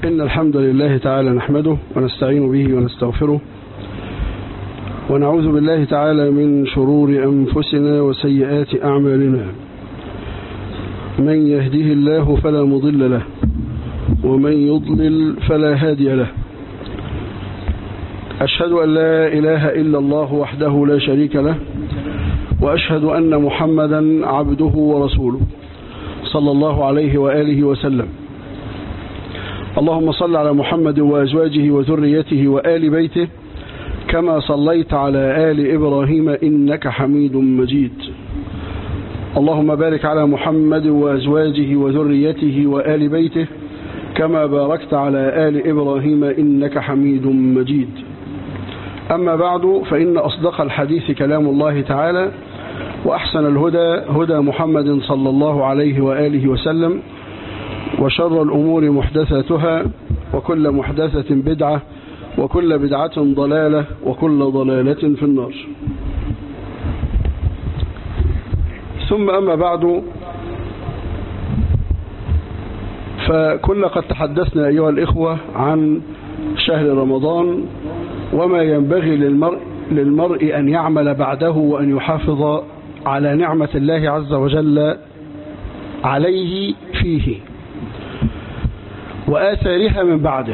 إن الحمد لله تعالى نحمده ونستعين به ونستغفره ونعوذ بالله تعالى من شرور أنفسنا وسيئات أعمالنا من يهده الله فلا مضل له ومن يضلل فلا هادي له أشهد أن لا إله إلا الله وحده لا شريك له وأشهد أن محمدا عبده ورسوله صلى الله عليه وآله وسلم اللهم صل على محمد وأزواجه وذريته وآل بيته كما صليت على آل إبراهيم إنك حميد مجيد اللهم بارك على محمد وأزواجه وذريته وآل بيته كما باركت على آل إبراهيم إنك حميد مجيد أما بعد فإن أصدق الحديث كلام الله تعالى وأحسن الهدى هدى محمد صلى الله عليه وآله وسلم وشر الأمور محدثاتها وكل محدثة بدعة وكل بدعة ضلالة وكل ضلالة في النار ثم أما بعد فكنا قد تحدثنا أيها الإخوة عن شهر رمضان وما ينبغي للمرء, للمرء أن يعمل بعده وأن يحافظ على نعمة الله عز وجل عليه فيه وآثارها من بعده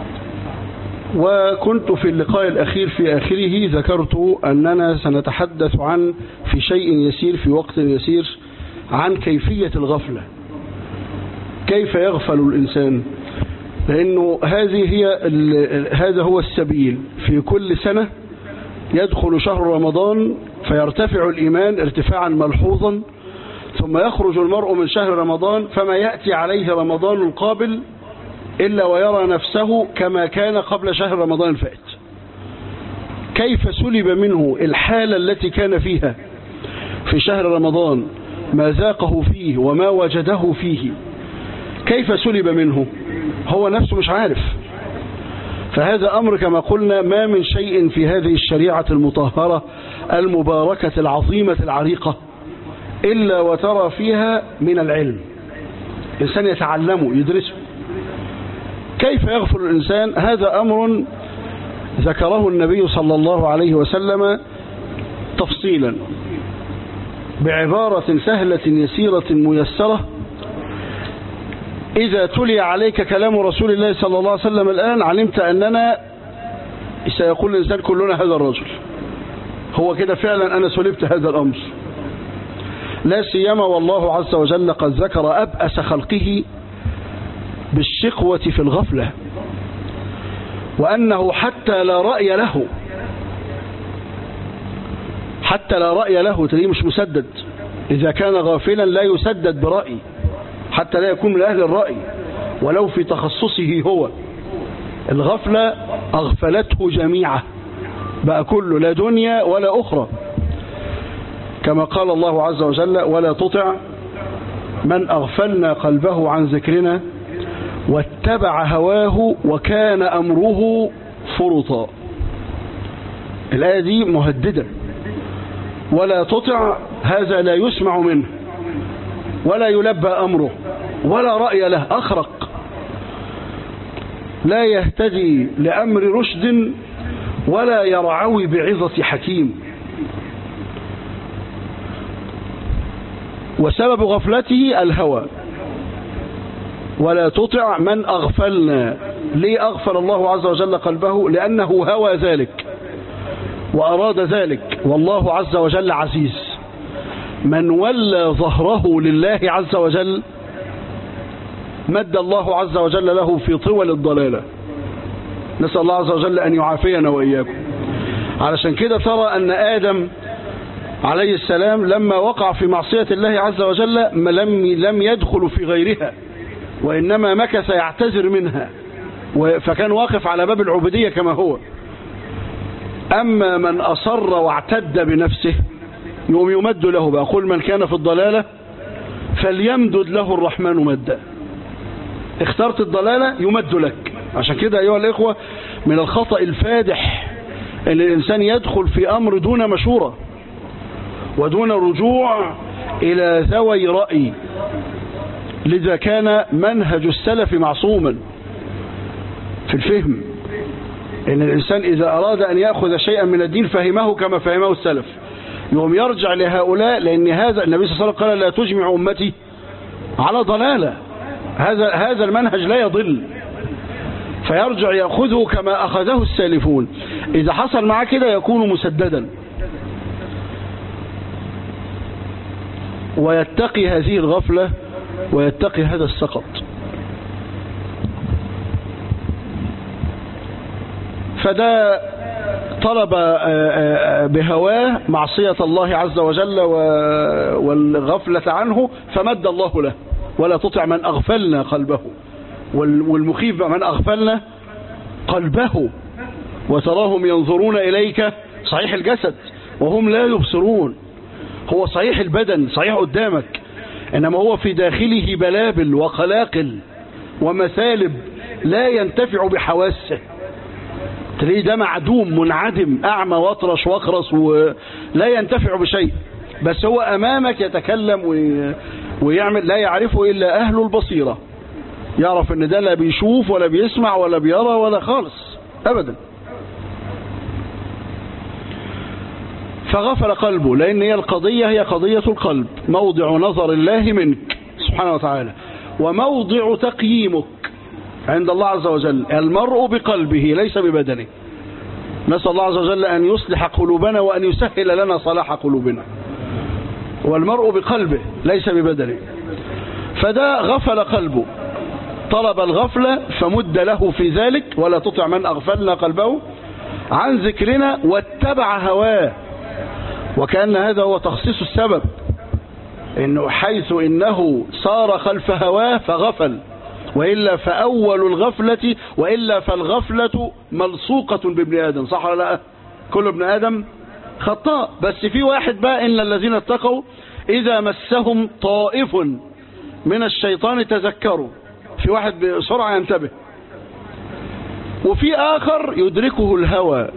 وكنت في اللقاء الأخير في آخره ذكرت أننا سنتحدث عن في شيء يسير في وقت يسير عن كيفية الغفلة كيف يغفل الإنسان لأنه هذه هي هذا هو السبيل في كل سنة يدخل شهر رمضان فيرتفع الإيمان ارتفاعا ملحوظا ثم يخرج المرء من شهر رمضان فما يأتي عليه رمضان القابل إلا ويرى نفسه كما كان قبل شهر رمضان الفائت كيف سلب منه الحالة التي كان فيها في شهر رمضان ما ذاقه فيه وما وجده فيه كيف سلب منه هو نفسه مش عارف فهذا أمر كما قلنا ما من شيء في هذه الشريعة المطهرة المباركة العظيمة العريقة إلا وترى فيها من العلم إنسان يتعلمه يدرسه كيف يغفر الإنسان هذا أمر ذكره النبي صلى الله عليه وسلم تفصيلا بعبارة سهلة يسيرة ميسرة إذا تلي عليك كلام رسول الله صلى الله عليه وسلم الآن علمت أننا سيقول الإنسان كلنا هذا الرجل هو كده فعلا أنا سلبت هذا الأمر لا سيما والله عز وجل قد ذكر أبأس خلقه بالشقوة في الغفلة وأنه حتى لا رأي له حتى لا رأي له تلاقيه مش مسدد إذا كان غافلا لا يسدد برأي حتى لا يكون من أهل الرأي ولو في تخصصه هو الغفلة أغفلته جميعا بقى كله لا دنيا ولا أخرى كما قال الله عز وجل ولا تطع من أغفلنا قلبه عن ذكرنا واتبع هواه وكان أمره فرطا الآية دي مهددة ولا تطع هذا لا يسمع منه ولا يلبى أمره ولا رأي له أخرق لا يهتدي لأمر رشد ولا يرعوي بعظة حكيم وسبب غفلته الهوى ولا تطع من أغفلنا ليه أغفل الله عز وجل قلبه لأنه هوى ذلك وأراد ذلك والله عز وجل عزيز من ولى ظهره لله عز وجل مد الله عز وجل له في طول الضلالة نسأل الله عز وجل أن يعافينا وإياكم علشان كده ترى أن آدم عليه السلام لما وقع في معصية الله عز وجل لم لم يدخل في غيرها وإنما مكث يعتذر منها فكان واقف على باب العبودية كما هو أما من أصر واعتد بنفسه يوم يمد له بقى قل من كان في الضلالة فليمدد له الرحمن مدا اخترت الضلالة يمد لك عشان كده أيها الإخوة من الخطأ الفادح أن الإنسان يدخل في أمر دون مشورة ودون رجوع إلى ذوي رأي لذا كان منهج السلف معصوما في الفهم إن الإنسان إذا أراد أن يأخذ شيئا من الدين فهمه كما فهمه السلف يوم يرجع لهؤلاء لأن هذا النبي صلى الله عليه وسلم قال لا تجمع أمتي على ضلالة هذا هذا المنهج لا يضل فيرجع يأخذه كما أخذه السالفون إذا حصل معه كده يكون مسددا ويتقي هذه الغفلة ويتقي هذا السقط فده طلب بهواه معصية الله عز وجل والغفلة عنه فمد الله له ولا تطع من أغفلنا قلبه والمخيف من أغفلنا قلبه وتراهم ينظرون إليك صحيح الجسد وهم لا يبصرون هو صحيح البدن صحيح قدامك إنما هو في داخله بلابل وقلاقل ومثالب لا ينتفع بحواسه تلاقيه ده معدوم منعدم أعمى واطرش واخرس ولا ينتفع بشيء بس هو أمامك يتكلم ويعمل لا يعرفه إلا أهل البصيرة يعرف ان ده لا بيشوف ولا بيسمع ولا بيرى ولا خالص أبدا فغفل قلبه لأن هي القضية هي قضية القلب موضع نظر الله منك سبحانه وتعالى وموضع تقييمك عند الله عز وجل المرء بقلبه ليس ببدنه نسأل الله عز وجل أن يصلح قلوبنا وأن يسهل لنا صلاح قلوبنا والمرء بقلبه ليس ببدنه فده غفل قلبه طلب الغفلة فمد له في ذلك ولا تطع من أغفلنا قلبه عن ذكرنا واتبع هواه وكأن هذا هو تخصيص السبب إنه حيث إنه صار خلف هواه فغفل وإلا فأول الغفلة وإلا فالغفلة ملصوقة بابن آدم صح ولا لا كل ابن آدم خطاء بس في واحد بقى إن الذين اتقوا إذا مسهم طائف من الشيطان تذكروا في واحد بسرعة ينتبه وفي آخر يدركه الهوى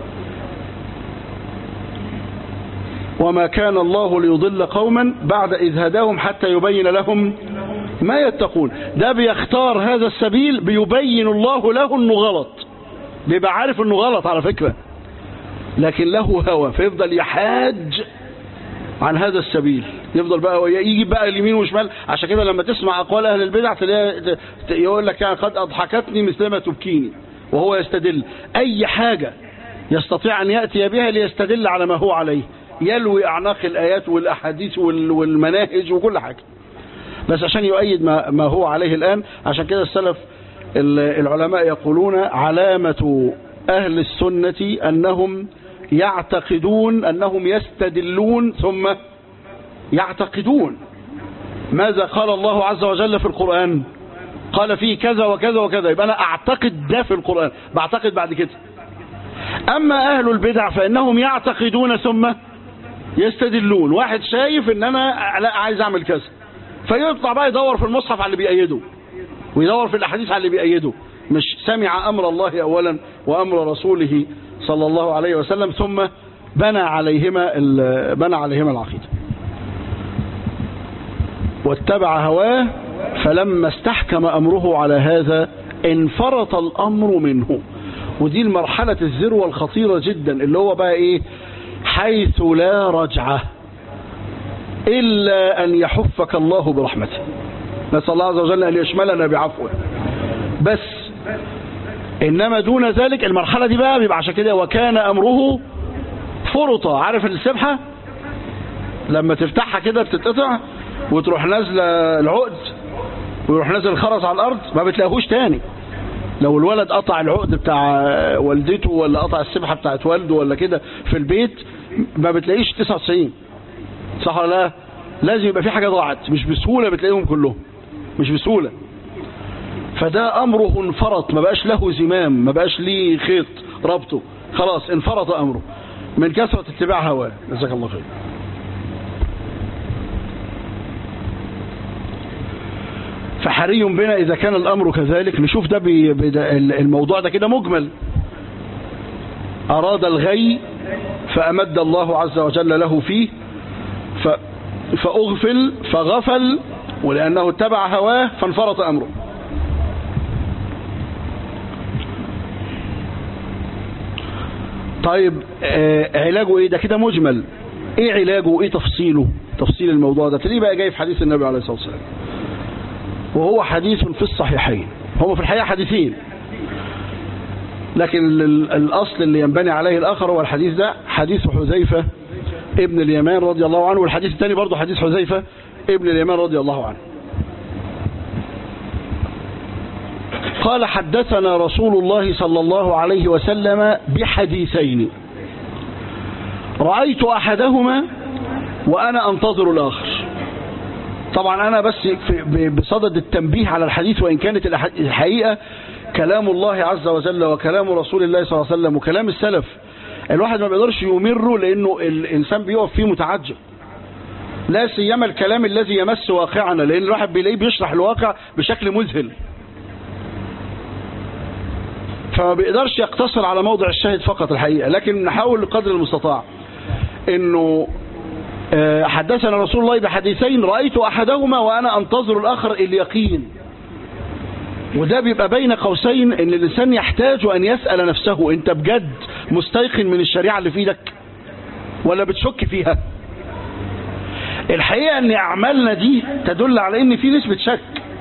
وما كان الله ليضل قوما بعد إذ هداهم حتى يبين لهم ما يتقون ده بيختار هذا السبيل بيبين الله له انه غلط بيبقى عارف انه غلط على فكرة لكن له هوى فيفضل يحاج عن هذا السبيل يفضل بقى يجي بقى اليمين وشمال عشان كده لما تسمع اقوال اهل البدع تلاقي يقول لك يعني قد اضحكتني مثلما تبكيني وهو يستدل اي حاجة يستطيع ان ياتي بها ليستدل على ما هو عليه يلوي اعناق الايات والاحاديث والمناهج وكل حاجة بس عشان يؤيد ما, ما هو عليه الآن عشان كده السلف العلماء يقولون علامة أهل السنة أنهم يعتقدون أنهم يستدلون ثم يعتقدون ماذا قال الله عز وجل في القرآن قال فيه كذا وكذا وكذا يبقى أنا أعتقد ده في القرآن بعتقد بعد كده أما أهل البدع فإنهم يعتقدون ثم يستدلون واحد شايف ان انا لا عايز اعمل كذا فيطلع بقى يدور في المصحف على اللي بيأيده ويدور في الأحاديث على اللي بيأيده مش سمع أمر الله أولا وأمر رسوله صلى الله عليه وسلم ثم بنى عليهما بنى عليهما العقيدة واتبع هواه فلما استحكم أمره على هذا انفرط الأمر منه ودي المرحلة الذروة الخطيرة جدا اللي هو بقى ايه حيث لا رجعه إلا أن يحفك الله برحمته نسأل الله عز وجل أن يشملنا بعفوه بس إنما دون ذلك المرحلة دي بقى بيبقى عشان كده وكان أمره فرطة عارف السبحة لما تفتحها كده بتتقطع وتروح نازلة العقد ويروح نازل الخرز على الأرض ما بتلاقيهوش تاني لو الولد قطع العقد بتاع والدته ولا قطع السبحة بتاعت والده ولا كده في البيت ما بتلاقيش 99 صح ولا لا لازم يبقى في حاجة ضاعت مش بسهولة بتلاقيهم كلهم مش بسهولة فده أمره انفرط ما بقاش له زمام ما بقاش ليه خيط ربطه خلاص انفرط أمره من كثرة اتباع هواه جزاك الله خير فحري بنا إذا كان الأمر كذلك نشوف ده بي الموضوع ده كده مجمل أراد الغي فأمد الله عز وجل له فيه فأغفل فغفل ولأنه اتبع هواه فانفرط أمره طيب آه علاجه ايه ده كده مجمل ايه علاجه وايه تفصيله تفصيل الموضوع ده تلاقيه بقى جاي في حديث النبي عليه الصلاة والسلام وهو حديث في الصحيحين هم في الحقيقة حديثين لكن الأصل اللي ينبني عليه الآخر هو الحديث ده حديث حذيفة ابن اليمان رضي الله عنه والحديث الثاني برضه حديث حذيفة ابن اليمان رضي الله عنه قال حدثنا رسول الله صلى الله عليه وسلم بحديثين رأيت أحدهما وأنا أنتظر الآخر طبعا أنا بس بصدد التنبيه على الحديث وإن كانت الحقيقة كلام الله عز وجل وكلام رسول الله صلى الله عليه وسلم وكلام السلف الواحد ما بيقدرش يمره لأنه الإنسان بيقف فيه متعجب لا سيما الكلام الذي يمس واقعنا لأن الواحد بيلاقيه بيشرح الواقع بشكل مذهل فما بيقدرش يقتصر على موضع الشاهد فقط الحقيقة لكن نحاول قدر المستطاع انه حدثنا رسول الله بحديثين رأيت أحدهما وأنا أنتظر الآخر اليقين وده بيبقى بين قوسين ان الإنسان يحتاج أن يسأل نفسه أنت بجد مستيقن من الشريعة اللي في ايدك ولا بتشك فيها الحقيقة ان أعمالنا دي تدل على ان في نسبة شك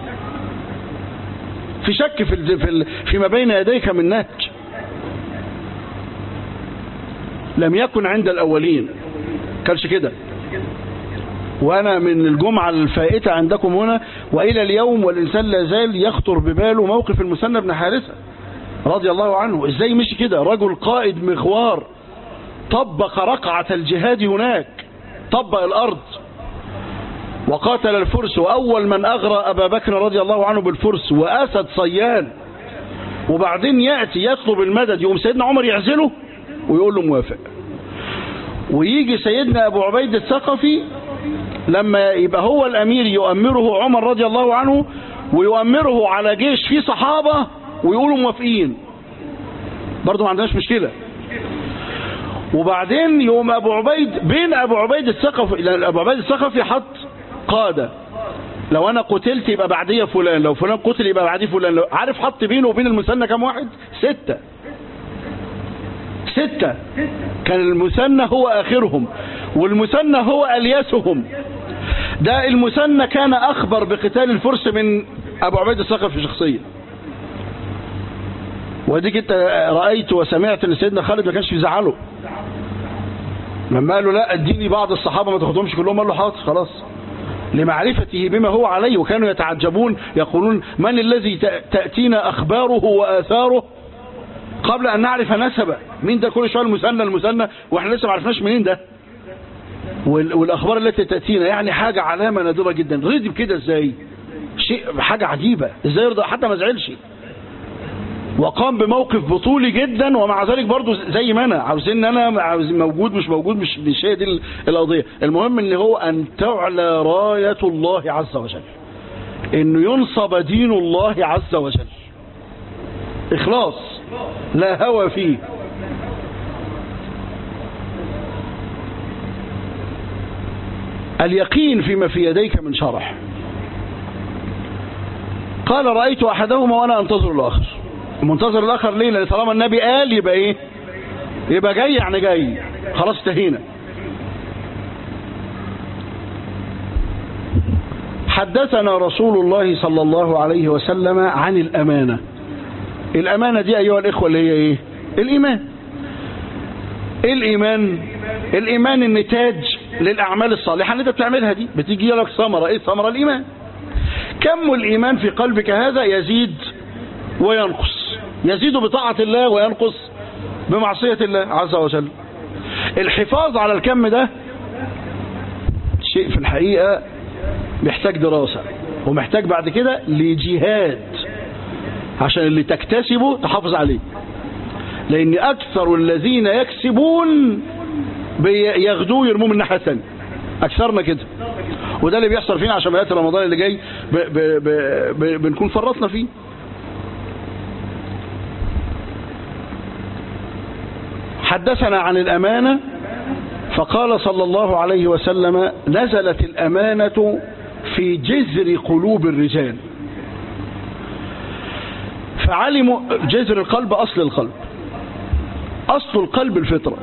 في شك في في فيما بين يديك من نهج لم يكن عند الأولين كانش كده وأنا من الجمعة الفائتة عندكم هنا وإلى اليوم والإنسان لا زال يخطر بباله موقف المثنى بن حارثة رضي الله عنه إزاي مشي كده رجل قائد مغوار طبق رقعة الجهاد هناك طبق الأرض وقاتل الفرس وأول من أغرى أبا بكر رضي الله عنه بالفرس وأسد صيان وبعدين يأتي يطلب المدد يقوم سيدنا عمر يعزله ويقول له موافق ويجي سيدنا أبو عبيد الثقفي لما يبقى هو الأمير يؤمره عمر رضي الله عنه ويؤمره على جيش فيه صحابة ويقولوا موافقين برضه ما عندناش مشكلة وبعدين يوم أبو عبيد بين أبو عبيد الثقفي لأن أبو عبيد الثقفي حط قادة لو أنا قتلت يبقى بعدية فلان لو فلان قتل يبقى بعديه فلان لو عارف حط بينه وبين المثنى كم واحد ستة ستة كان المثنى هو آخرهم والمثنى هو أليسهم ده المثنى كان أخبر بقتال الفرس من أبو عبيد الثقفي شخصيا وديك انت رأيت وسمعت ان سيدنا خالد ما كانش يزعله لما قال له لا اديني بعض الصحابة ما تاخدهمش كلهم قال له حاضر خلاص لمعرفته بما هو عليه وكانوا يتعجبون يقولون من الذي تأتينا أخباره وآثاره قبل أن نعرف نسبه مين ده كل شوية المثنى المثنى وإحنا لسه ما عرفناش منين ده والأخبار التي تأتينا يعني حاجة علامة نادرة جدا رضي بكده إزاي شيء حاجة عجيبة إزاي يرضى حتى ما زعلش وقام بموقف بطولي جدا ومع ذلك برضه زي ما انا عاوزين انا عاوز موجود مش موجود مش مش هي دي القضيه المهم ان هو ان تعلى رايه الله عز وجل انه ينصب دين الله عز وجل اخلاص لا هوى فيه اليقين فيما في يديك من شرح قال رأيت أحدهما وأنا أنتظر الآخر منتظر الآخر ليه لأن طالما النبي قال يبقى إيه يبقى جاي يعني جاي خلاص انتهينا حدثنا رسول الله صلى الله عليه وسلم عن الأمانة الأمانة دي أيها الإخوة اللي هي إيه الإيمان الإيمان الإيمان النتاج للأعمال الصالحة اللي أنت بتعملها دي بتيجي لك ثمرة إيه ثمرة الإيمان كم الإيمان في قلبك هذا يزيد وينقص يزيد بطاعة الله وينقص بمعصية الله عز وجل الحفاظ على الكم ده شيء في الحقيقة محتاج دراسة ومحتاج بعد كده لجهاد عشان اللي تكتسبه تحافظ عليه لأن أكثر الذين يكسبون بياخدوه يرموه من الناحية الثانية أكثرنا كده وده اللي بيحصل فينا عشان بيات رمضان اللي جاي ب ب ب ب بنكون فرطنا فيه حدثنا عن الأمانة فقال صلى الله عليه وسلم نزلت الأمانة في جذر قلوب الرجال فعلموا جذر القلب أصل القلب أصل القلب الفطرة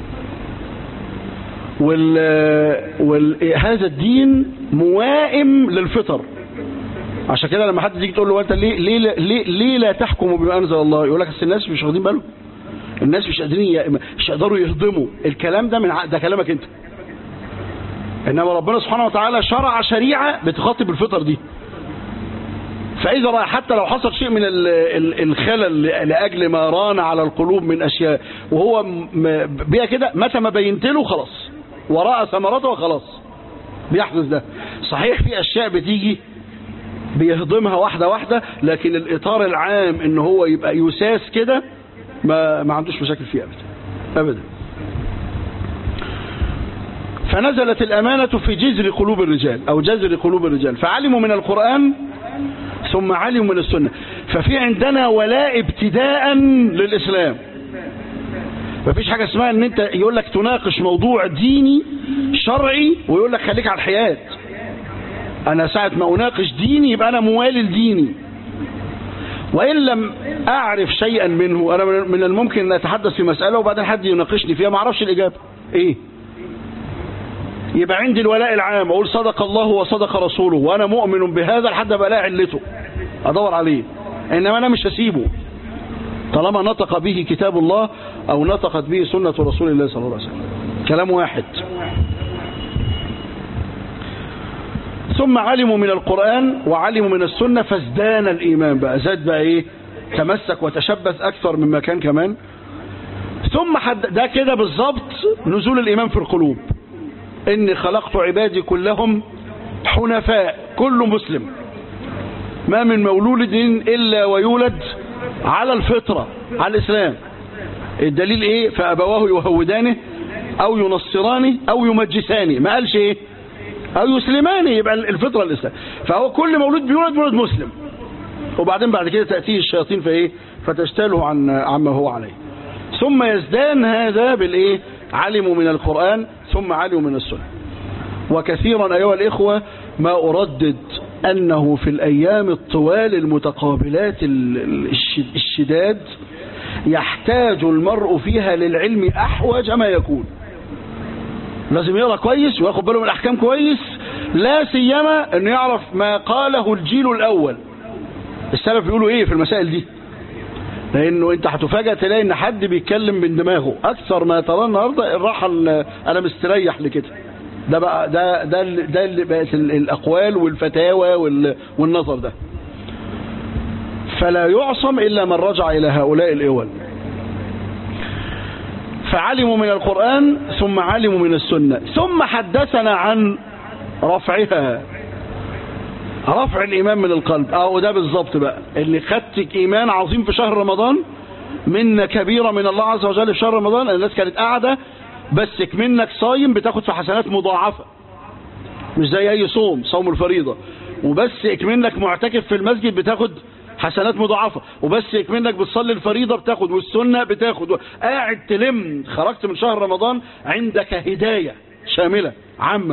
وال... وال... هذا الدين موائم للفطر عشان كده لما حد تيجي تقول له انت ليه ليه ليه, ليه لا تحكم بما انزل الله يقول لك اصل الناس مش واخدين بالهم الناس مش قادرين ي... مش يقدروا يهضموا الكلام ده من ع... ده كلامك انت انما ربنا سبحانه وتعالى شرع شريعه بتخاطب الفطر دي فإذا رأى حتى لو حصل شيء من ال- ال- الخلل لأجل ما ران على القلوب من أشياء وهو م- بيها كده متى ما بينت له خلاص وراء ثمرته خلاص بيحدث ده صحيح في أشياء بتيجي بيهضمها واحدة واحدة لكن الإطار العام إن هو يبقى يساس كده ما, ما عندوش مشاكل فيه أبدا أبدا فنزلت الأمانة في جذر قلوب الرجال أو جذر قلوب الرجال فعلموا من القرآن ثم علموا من السنة ففي عندنا ولاء ابتداء للإسلام مفيش حاجة اسمها ان انت يقول لك تناقش موضوع ديني شرعي ويقول لك خليك على الحياة انا ساعة ما اناقش ديني يبقى انا موالي لديني وان لم اعرف شيئا منه انا من الممكن ان اتحدث في مسألة وبعدين حد يناقشني فيها ما اعرفش الاجابة ايه يبقى عندي الولاء العام اقول صدق الله وصدق رسوله وانا مؤمن بهذا لحد ما الاقي علته ادور عليه انما انا مش هسيبه طالما نطق به كتاب الله او نطقت به سنة رسول الله صلى الله عليه وسلم كلام واحد ثم علموا من القرآن وعلموا من السنة فازدان الإيمان بقى زاد بقى إيه تمسك وتشبث أكثر مما كان كمان ثم حد ده كده بالظبط نزول الإيمان في القلوب إني خلقت عبادي كلهم حنفاء كل مسلم ما من مولود إلا ويولد على الفطرة على الإسلام الدليل إيه فأبواه يهودانه أو ينصرانه أو يمجسانه ما قالش إيه أو يسلمانه يبقى الفطرة الإسلام فهو كل مولود بيولد بيولد مسلم وبعدين بعد كده تأتيه الشياطين فإيه فتشتاله عن عما هو عليه ثم يزدان هذا بالإيه علموا من القرآن ثم علموا من السنة وكثيرا أيها الإخوة ما أردد أنه في الأيام الطوال المتقابلات الشداد يحتاج المرء فيها للعلم أحوج ما يكون لازم يقرأ كويس وياخد باله من الأحكام كويس لا سيما أنه يعرف ما قاله الجيل الأول السلف بيقولوا إيه في المسائل دي لأنه أنت هتفاجأ تلاقي أن حد بيتكلم من دماغه أكثر ما ترى النهاردة الراحة أنا مستريح لكده ده بقى ده ده اللي ده اللي بقت الاقوال والفتاوى والنظر ده فلا يعصم الا من رجع الى هؤلاء الاول فعلموا من القرآن ثم علموا من السنة ثم حدثنا عن رفعها رفع الإيمان من القلب أو ده بالظبط بقى اللي خدتك إيمان عظيم في شهر رمضان من كبيرة من الله عز وجل في شهر رمضان الناس كانت قاعدة بس منك صايم بتاخد في حسنات مضاعفة مش زي اي صوم صوم الفريضة وبس اكمنك معتكف في المسجد بتاخد حسنات مضاعفة وبس اكمنك بتصلي الفريضة بتاخد والسنة بتاخد قاعد تلم خرجت من شهر رمضان عندك هداية شاملة عامة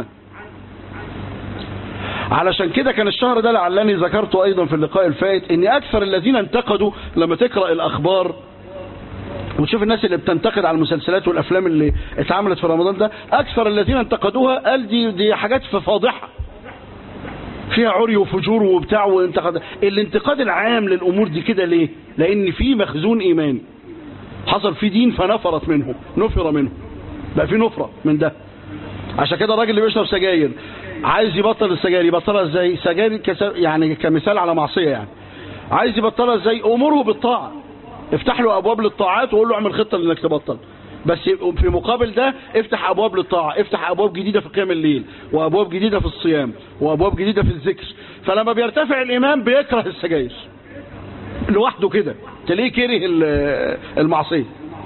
علشان كده كان الشهر ده لعلني ذكرته ايضا في اللقاء الفائت ان اكثر الذين انتقدوا لما تقرأ الاخبار وتشوف الناس اللي بتنتقد على المسلسلات والافلام اللي اتعملت في رمضان ده اكثر الذين انتقدوها قال دي دي حاجات فاضحه فيها عري وفجور وبتاع وانتقاد الانتقاد العام للامور دي كده ليه لان في مخزون ايماني حصل في دين فنفرت منه نفر منه بقى في نفره من ده عشان كده الراجل اللي بيشرب سجاير عايز يبطل السجاير يبطلها ازاي سجاير يعني كمثال على معصيه يعني عايز يبطلها ازاي امره بالطاعه افتح له ابواب للطاعات وقول له اعمل خطه انك تبطل بس في مقابل ده افتح ابواب للطاعه افتح ابواب جديده في قيام الليل وابواب جديده في الصيام وابواب جديده في الذكر فلما بيرتفع الايمان بيكره السجاير لوحده كده تلاقيه كره المعصيه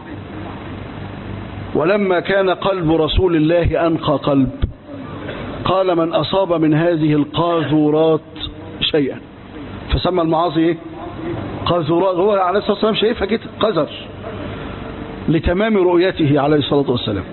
ولما كان قلب رسول الله انقى قلب قال من اصاب من هذه القاذورات شيئا فسمى المعاصي ايه قاذورات هو عليه الصلاة والسلام شايفها كده قذر لتمام رؤيته عليه الصلاة والسلام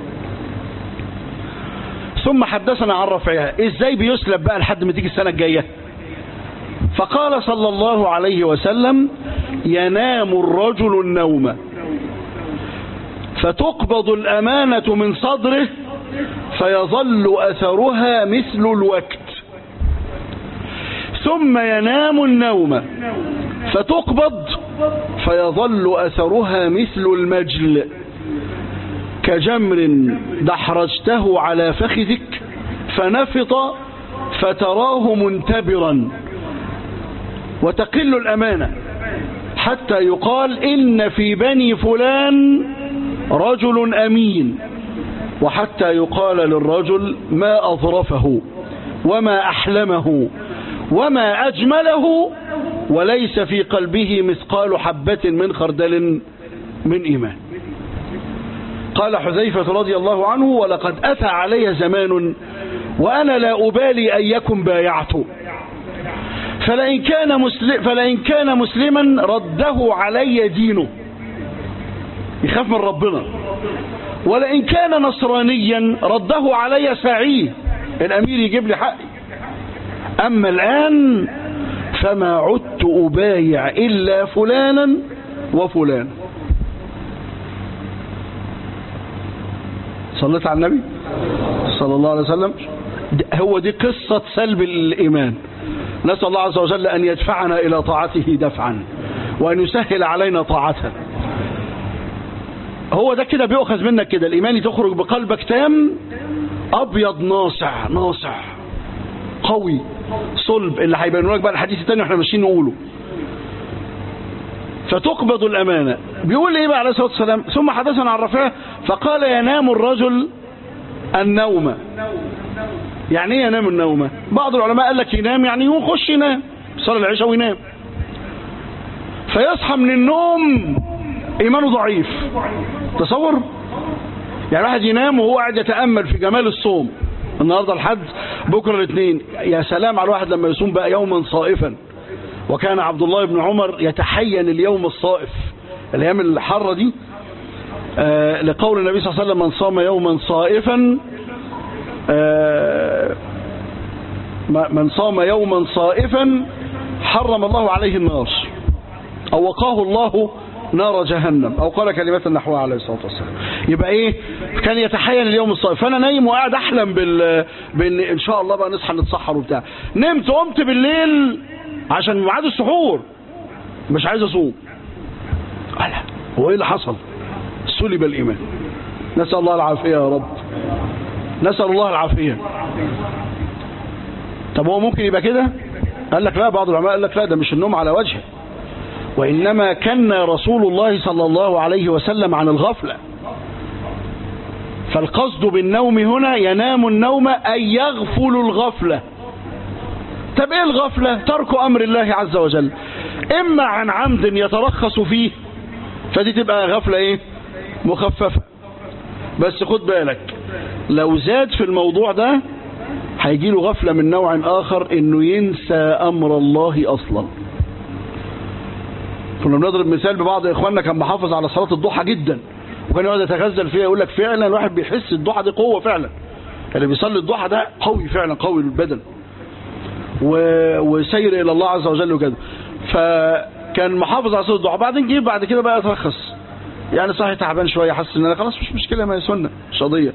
ثم حدثنا عن رفعها ازاي بيسلب بقى لحد ما تيجي السنة الجاية فقال صلى الله عليه وسلم ينام الرجل النوم فتقبض الأمانة من صدره فيظل أثرها مثل الوقت ثم ينام النوم فتقبض فيظل أثرها مثل المجل كجمر دحرجته على فخذك فنفط فتراه منتبرا وتقل الأمانة حتى يقال إن في بني فلان رجل أمين وحتى يقال للرجل ما أظرفه وما أحلمه وما أجمله وليس في قلبه مثقال حبة من خردل من إيمان قال حذيفة رضي الله عنه ولقد أتى علي زمان وأنا لا أبالي أيكم بايعت فلئن كان, مسلم فلئن كان مسلما رده علي دينه يخاف من ربنا ولئن كان نصرانيا رده علي ساعيه الأمير يجيب لي حقي أما الآن فما عدت أبايع إلا فلانا وفلان صليت على النبي صلى الله عليه وسلم هو دي قصة سلب الإيمان نسأل الله عز وجل أن يدفعنا إلى طاعته دفعا وأن يسهل علينا طاعته هو ده كده بيؤخذ منك كده الإيمان تخرج بقلبك تام أبيض ناصع ناصع قوي صلب اللي هيبينوا لك بقى الحديث الثاني واحنا ماشيين نقوله فتقبض الأمانة بيقول ايه بقى عليه الصلاة والسلام ثم حدثنا عن رفيع فقال ينام الرجل النوم يعني ايه ينام النوم بعض العلماء قال لك ينام يعني يخش ينام صلى العشاء وينام فيصحى من النوم ايمانه ضعيف تصور يعني واحد ينام وهو قاعد يتأمل في جمال الصوم النهاردة الحد بكرة الاثنين يا سلام على الواحد لما يصوم بقى يوما صائفا وكان عبد الله بن عمر يتحين اليوم الصائف الايام الحارة دي آه لقول النبي صلى الله عليه وسلم من صام يوما صائفا آه من صام يوما صائفا حرم الله عليه النار او وقاه الله نار جهنم او قال كلمة نحوها عليه الصلاة والسلام يبقى ايه كان يتحين اليوم الصائف فانا نايم وقاعد احلم بال... بان ان شاء الله بقى نصحى نتسحر وبتاع نمت قمت بالليل عشان ميعاد السحور مش عايز اصوم قال هو ايه اللي حصل سلب الايمان نسال الله العافيه يا رب نسال الله العافيه طب هو ممكن يبقى كده قال لك لا بعض العلماء قال لك لا ده مش النوم على وجهه وإنما كان رسول الله صلى الله عليه وسلم عن الغفلة فالقصد بالنوم هنا ينام النوم أي يغفل الغفلة طب ايه الغفلة ترك أمر الله عز وجل إما عن عمد يترخص فيه فدي تبقى غفلة ايه مخففة بس خد بالك لو زاد في الموضوع ده هيجي له غفلة من نوع آخر انه ينسى أمر الله أصلا كنا بنضرب مثال ببعض اخواننا كان محافظ على صلاة الضحى جدا وكان يقعد يتغزل فيها يقول لك فعلا الواحد بيحس الضحى دي قوة فعلا اللي بيصلي الضحى ده قوي فعلا قوي البدن و... وسير الى الله عز وجل وكده فكان محافظ على صلاة الضحى بعدين جه بعد كده بقى يترخص يعني صحي تعبان شوية حس ان انا خلاص مش مشكلة ما هي سنة مش قضية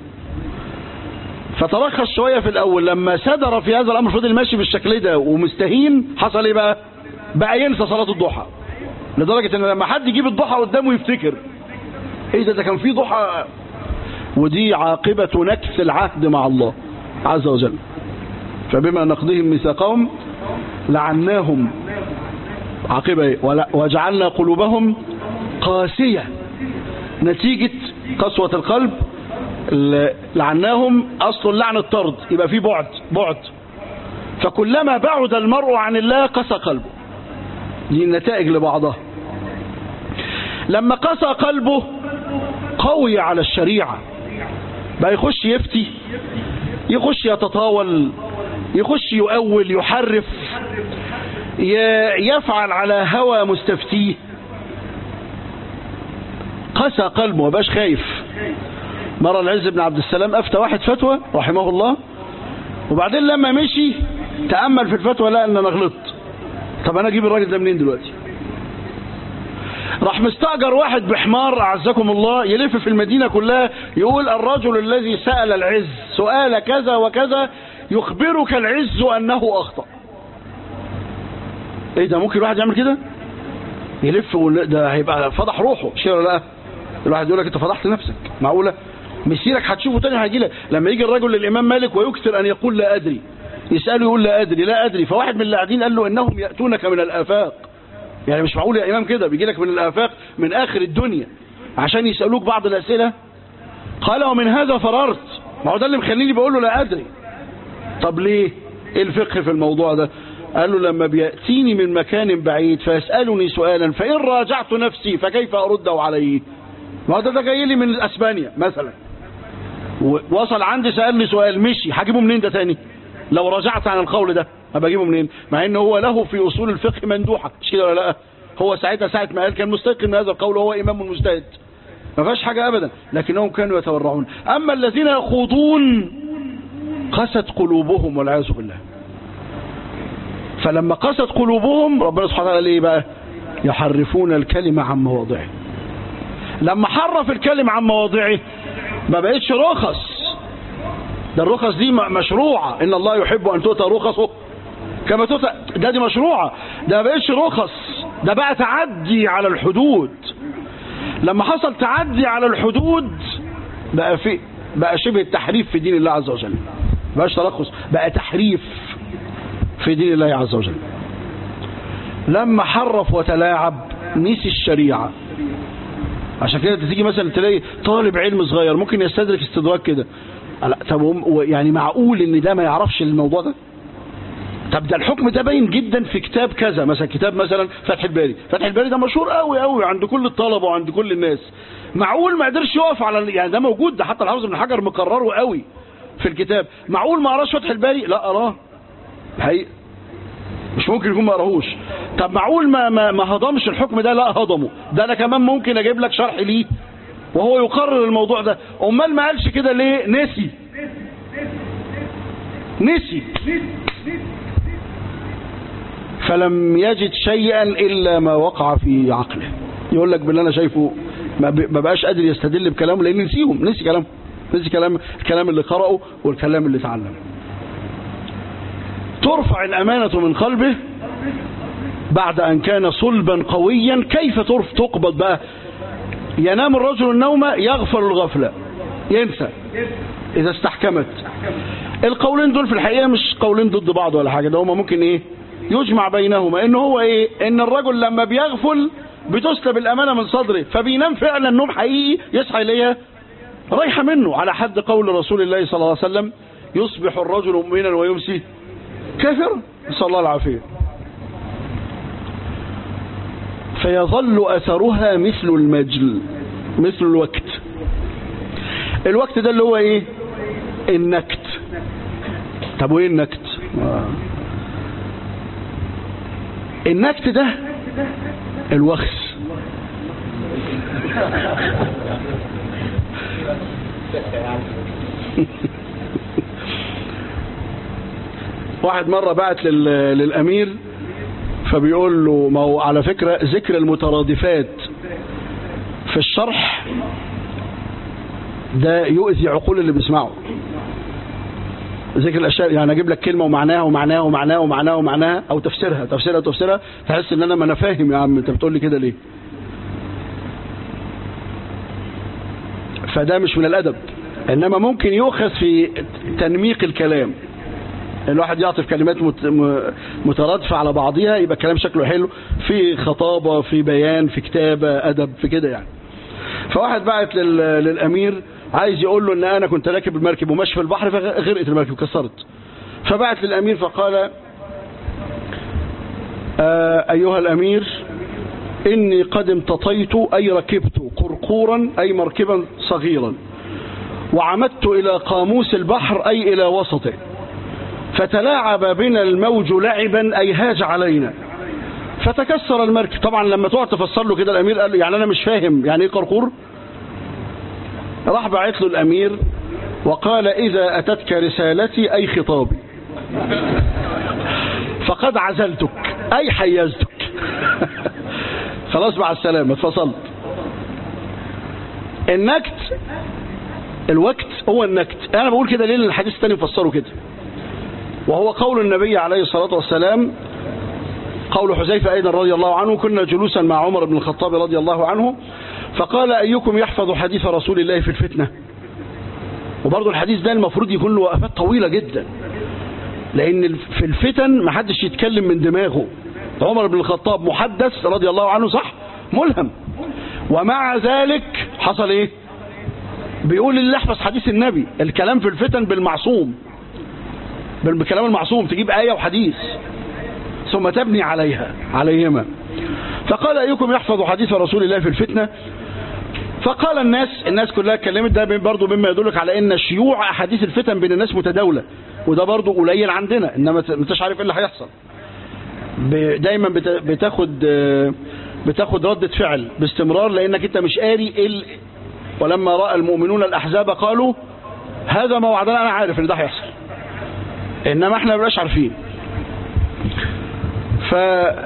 فترخص شوية في الاول لما صدر في هذا الامر فضل ماشي بالشكل ده ومستهين حصل ايه بقى بقى ينسى صلاة الضحى لدرجة ان لما حد يجيب الضحى قدامه يفتكر ايه ده ده كان في ضحى ودي عاقبة نكث العهد مع الله عز وجل فبما نقضيهم ميثاقهم لعناهم عاقبة ايه وجعلنا قلوبهم قاسية نتيجة قسوة القلب لعناهم اصل اللعن الطرد يبقى في بعد بعد فكلما بعد المرء عن الله قسى قلبه دي النتائج لبعضها لما قسى قلبه قوي على الشريعة بقى يخش يفتي يخش يتطاول يخش يؤول يحرف يفعل على هوى مستفتيه قسى قلبه وباش خايف مرة العز بن عبد السلام أفتى واحد فتوى رحمه الله وبعدين لما مشي تأمل في الفتوى لا أن أنا غلطت طب أنا أجيب الراجل ده منين دلوقتي راح مستأجر واحد بحمار أعزكم الله يلف في المدينة كلها يقول الرجل الذي سأل العز سؤال كذا وكذا يخبرك العز أنه أخطأ ايه ده ممكن الواحد يعمل كده يلف ولا- ده هيبقى فضح روحه مش كده ولا لا الواحد يقول لك انت فضحت نفسك معقوله مسيرك هتشوفه تاني هيجي لك لما يجي الرجل للامام مالك ويكثر ان يقول لا ادري يساله يقول لا ادري لا ادري فواحد من اللي قاعدين قال له انهم ياتونك من الافاق يعني مش معقول يا امام كده بيجي لك من الافاق من اخر الدنيا عشان يسالوك بعض الاسئله قال ومن هذا فررت ما هو ده اللي مخليني بقول له لا ادري طب ليه ايه الفقه في الموضوع ده قال له لما بيأتيني من مكان بعيد فيسألني سؤالا فإن راجعت نفسي فكيف أرده عليه ما هو ده, ده جاي لي من اسبانيا مثلا و- وصل عندي سألني سؤال مشي هجيبه منين ده تاني لو رجعت عن القول ده هبجيبه منين مع ان هو له في اصول الفقه مندوحه مش كده ولا لا هو ساعتها ساعه ما قال كان مستيقن من هذا القول وهو امام مجتهد ما فيهاش حاجه ابدا لكنهم كانوا يتورعون اما الذين يخوضون قست قلوبهم والعياذ بالله فلما قست قلوبهم ربنا سبحانه وتعالى ليه بقى يحرفون الكلمة عن مواضعه لما حرف الكلمة عن مواضعه ما بقتش رخص ده الرخص دي م- مشروعة إن الله يحب أن تؤتى رخصه كما تؤتى ده دي مشروعة ده ما بقتش رخص ده بقى تعدي على الحدود لما حصل تعدي على الحدود بقى في بقى شبه التحريف في دين الله عز وجل ما بقاش ترخص بقى تحريف في دين الله عز وجل لما حرف وتلاعب نسي الشريعة عشان كده تيجي مثلا تلاقي طالب علم صغير ممكن يستدرك استدراك كده لا، طب هم- يعني معقول ان ده ما يعرفش الموضوع ده طب ده الحكم ده باين جدا في كتاب كذا مثلا كتاب مثلا فتح الباري فتح الباري ده مشهور قوي قوي عند كل الطلبه وعند كل الناس معقول ما قدرش يقف على يعني ده موجود ده حتى الحافظ ابن حجر مقرره قوي في الكتاب معقول ما قراش فتح الباري لا قراه حقيقة مش ممكن يكون ما قراهوش طب معقول ما ما ما هضمش الحكم ده لا هضمه ده انا كمان ممكن اجيب لك شرح ليه وهو يقرر الموضوع ده امال ما قالش كده ليه نسي نسي فلم يجد شيئا الا ما وقع في عقله يقول لك باللي انا شايفه ما ب- ما بقاش قادر يستدل بكلامه لان نسيهم نسي كلامه نسي كلام الكلام اللي قرأه والكلام اللي اتعلمه ترفع الأمانة من قلبه بعد أن كان صلبا قويا كيف ترف تقبض بقى ينام الرجل النوم يغفل الغفلة ينسى إذا استحكمت القولين دول في الحقيقة مش قولين ضد بعض ولا حاجة ده هما ممكن إيه يجمع بينهما إن هو إيه إن الرجل لما بيغفل بتسلب الأمانة من صدره فبينام فعلا نوم حقيقي يصحى إليها رايحة منه على حد قول رسول الله صلى الله عليه وسلم يصبح الرجل مؤمنا ويمسي كافر نسأل الله العافية فيظل أثرها مثل المجل مثل الوقت الوقت ده اللي هو ايه النكت طب وايه النكت آه. النكت ده الوخس واحد مرة بعت لل- للأمير فبيقول له ما هو على فكرة ذكر المترادفات في الشرح ده يؤذي عقول اللي بيسمعه ذكر الاشياء يعني اجيب لك كلمه ومعناها ومعناها ومعناها ومعناها ومعناها او تفسيرها تفسيرها وتفسيرها تحس ان انا ما انا فاهم يا عم انت بتقول لي كده ليه فده مش من الادب انما ممكن يؤخذ في تنميق الكلام الواحد يعطف كلمات مت- م- مترادفة على بعضها يبقى الكلام شكله حلو في خطابة في بيان في كتابة أدب في كده يعني فواحد بعت لل- للأمير عايز يقول له ان انا كنت راكب المركب وماشي في البحر فغرقت المركب كسرت فبعت للأمير فقال آه، أيها الأمير إني قد امتطيت أي ركبت قرقورا أي مركبا صغيرا وعمدت إلى قاموس البحر أي إلى وسطه فتلاعب بنا الموج لعبا أي هاج علينا فتكسر المركب طبعا لما تقعد تفسر له كده الأمير قال له يعني أنا مش فاهم يعني إيه قرقور راح بعت له الأمير وقال إذا أتتك رسالتي أي خطابي فقد عزلتك أي حيزتك خلاص مع السلامة اتفصلت النكت الوقت هو النكت انا بقول كده ليه لأن الحديث الثاني مفسره كده وهو قول النبي عليه الصلاة والسلام قول حذيفة أيضا رضي الله عنه كنا جلوسا مع عمر بن الخطاب رضي الله عنه فقال أيكم يحفظ حديث رسول الله في الفتنة وبرضه الحديث ده المفروض يكون له وقفات طويلة جدا لأن في الفتن ما حدش يتكلم من دماغه عمر بن الخطاب محدث رضي الله عنه صح ملهم ومع ذلك حصل ايه بيقول اللي احفظ حديث النبي الكلام في الفتن بالمعصوم بالكلام المعصوم تجيب آية وحديث ثم تبني عليها عليهما فقال أيكم يحفظ حديث رسول الله في الفتنة فقال الناس الناس كلها اتكلمت ده برضه مما يدلك على ان شيوع احاديث الفتن بين الناس متداوله وده برضه قليل عندنا انما ما انتش عارف ايه اللي هيحصل دايما بتاخد بتاخد ردة فعل باستمرار لانك انت مش قاري ال... ولما راى المؤمنون الاحزاب قالوا هذا ما وعدنا انا عارف ان ده هيحصل انما احنا ما بنبقاش عارفين ف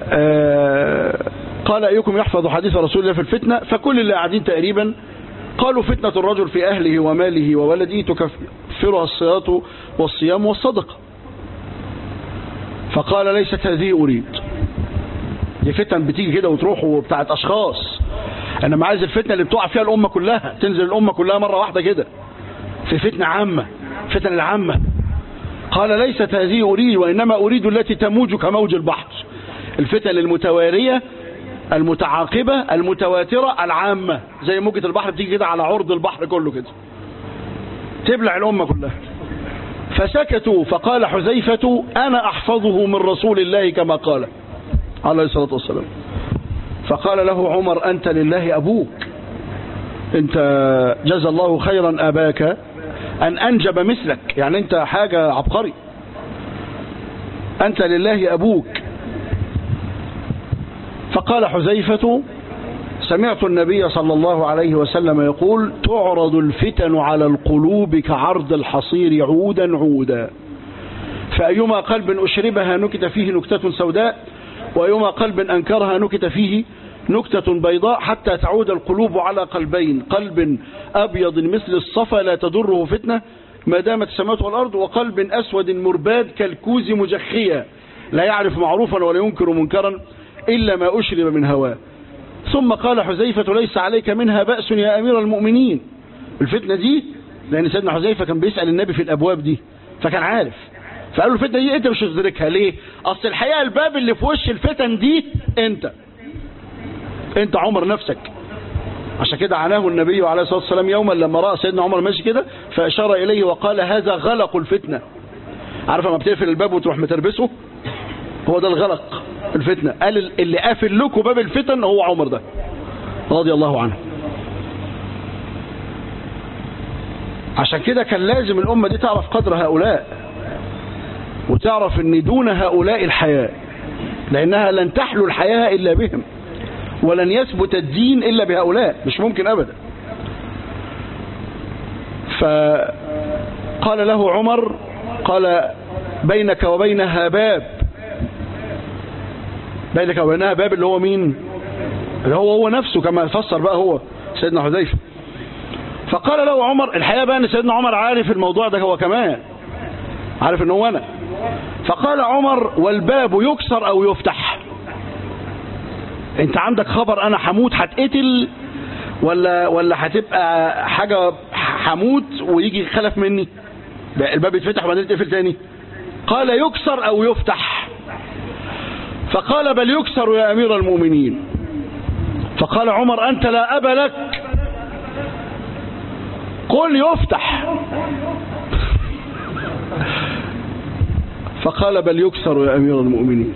قال أيكم يحفظ حديث رسول الله في الفتنة فكل اللي قاعدين تقريبا قالوا فتنة الرجل في أهله وماله وولده تكفرها الصلاة والصيام والصدقة فقال ليست هذه أريد دي فتن بتيجي كده وتروح وبتاعت أشخاص أنا ما عايز الفتنة اللي بتقع فيها الأمة كلها تنزل الأمة كلها مرة واحدة كده في فتنة عامة فتن العامة قال ليست هذه أريد وإنما أريد التي تموج كموج البحر الفتن المتوارية المتعاقبة المتواترة العامة زي موجة البحر بتيجي كده على عرض البحر كله كده تبلع الأمة كلها فسكتوا فقال حذيفة أنا أحفظه من رسول الله كما قال عليه الصلاة والسلام فقال له عمر أنت لله أبوك أنت جزى الله خيرا أباك أن أنجب مثلك يعني أنت حاجة عبقري أنت لله أبوك فقال حذيفة سمعت النبي صلى الله عليه وسلم يقول تعرض الفتن على القلوب كعرض الحصير عودا عودا فأيما قلب أشربها نكت فيه نكتة سوداء وأيما قلب أنكرها نكت فيه نكتة بيضاء حتى تعود القلوب على قلبين قلب أبيض مثل الصفا لا تضره فتنة ما دامت السماوات والأرض وقلب أسود مرباد كالكوز مجخيا لا يعرف معروفا ولا ينكر منكرا إلا ما أشرب من هواه ثم قال حذيفة ليس عليك منها بأس يا أمير المؤمنين الفتنة دي لأن سيدنا حذيفة كان بيسأل النبي في الأبواب دي فكان عارف فقال له الفتنة دي أنت مش هتدركها ليه أصل الحقيقة الباب اللي في وش الفتن دي أنت أنت عمر نفسك عشان كده عناه النبي عليه الصلاة والسلام يوما لما رأى سيدنا عمر ماشي كده فأشار إليه وقال هذا غلق الفتنة عارف لما بتقفل الباب وتروح متربسه هو ده الغلق الفتنة قال اللي قافل لكم باب الفتن هو عمر ده رضي الله عنه عشان كده كان لازم الأمة دي تعرف قدر هؤلاء وتعرف ان دون هؤلاء الحياة لأنها لن تحلو الحياة إلا بهم ولن يثبت الدين إلا بهؤلاء مش ممكن أبدا فقال له عمر قال بينك وبينها باب بينك وبينها باب اللي هو مين اللي هو هو نفسه كما فسر بقى هو سيدنا حذيفه فقال له عمر الحقيقه بقى ان سيدنا عمر عارف الموضوع ده هو كمان عارف ان هو انا فقال عمر والباب يكسر او يفتح انت عندك خبر انا هموت هتقتل ولا ولا هتبقى حاجه هموت ويجي خلف مني الباب يتفتح وبعدين يتقفل تاني قال يكسر او يفتح فقال بل يكسر يا امير المؤمنين فقال عمر انت لا ابا لك قل يفتح فقال بل يكسر يا امير المؤمنين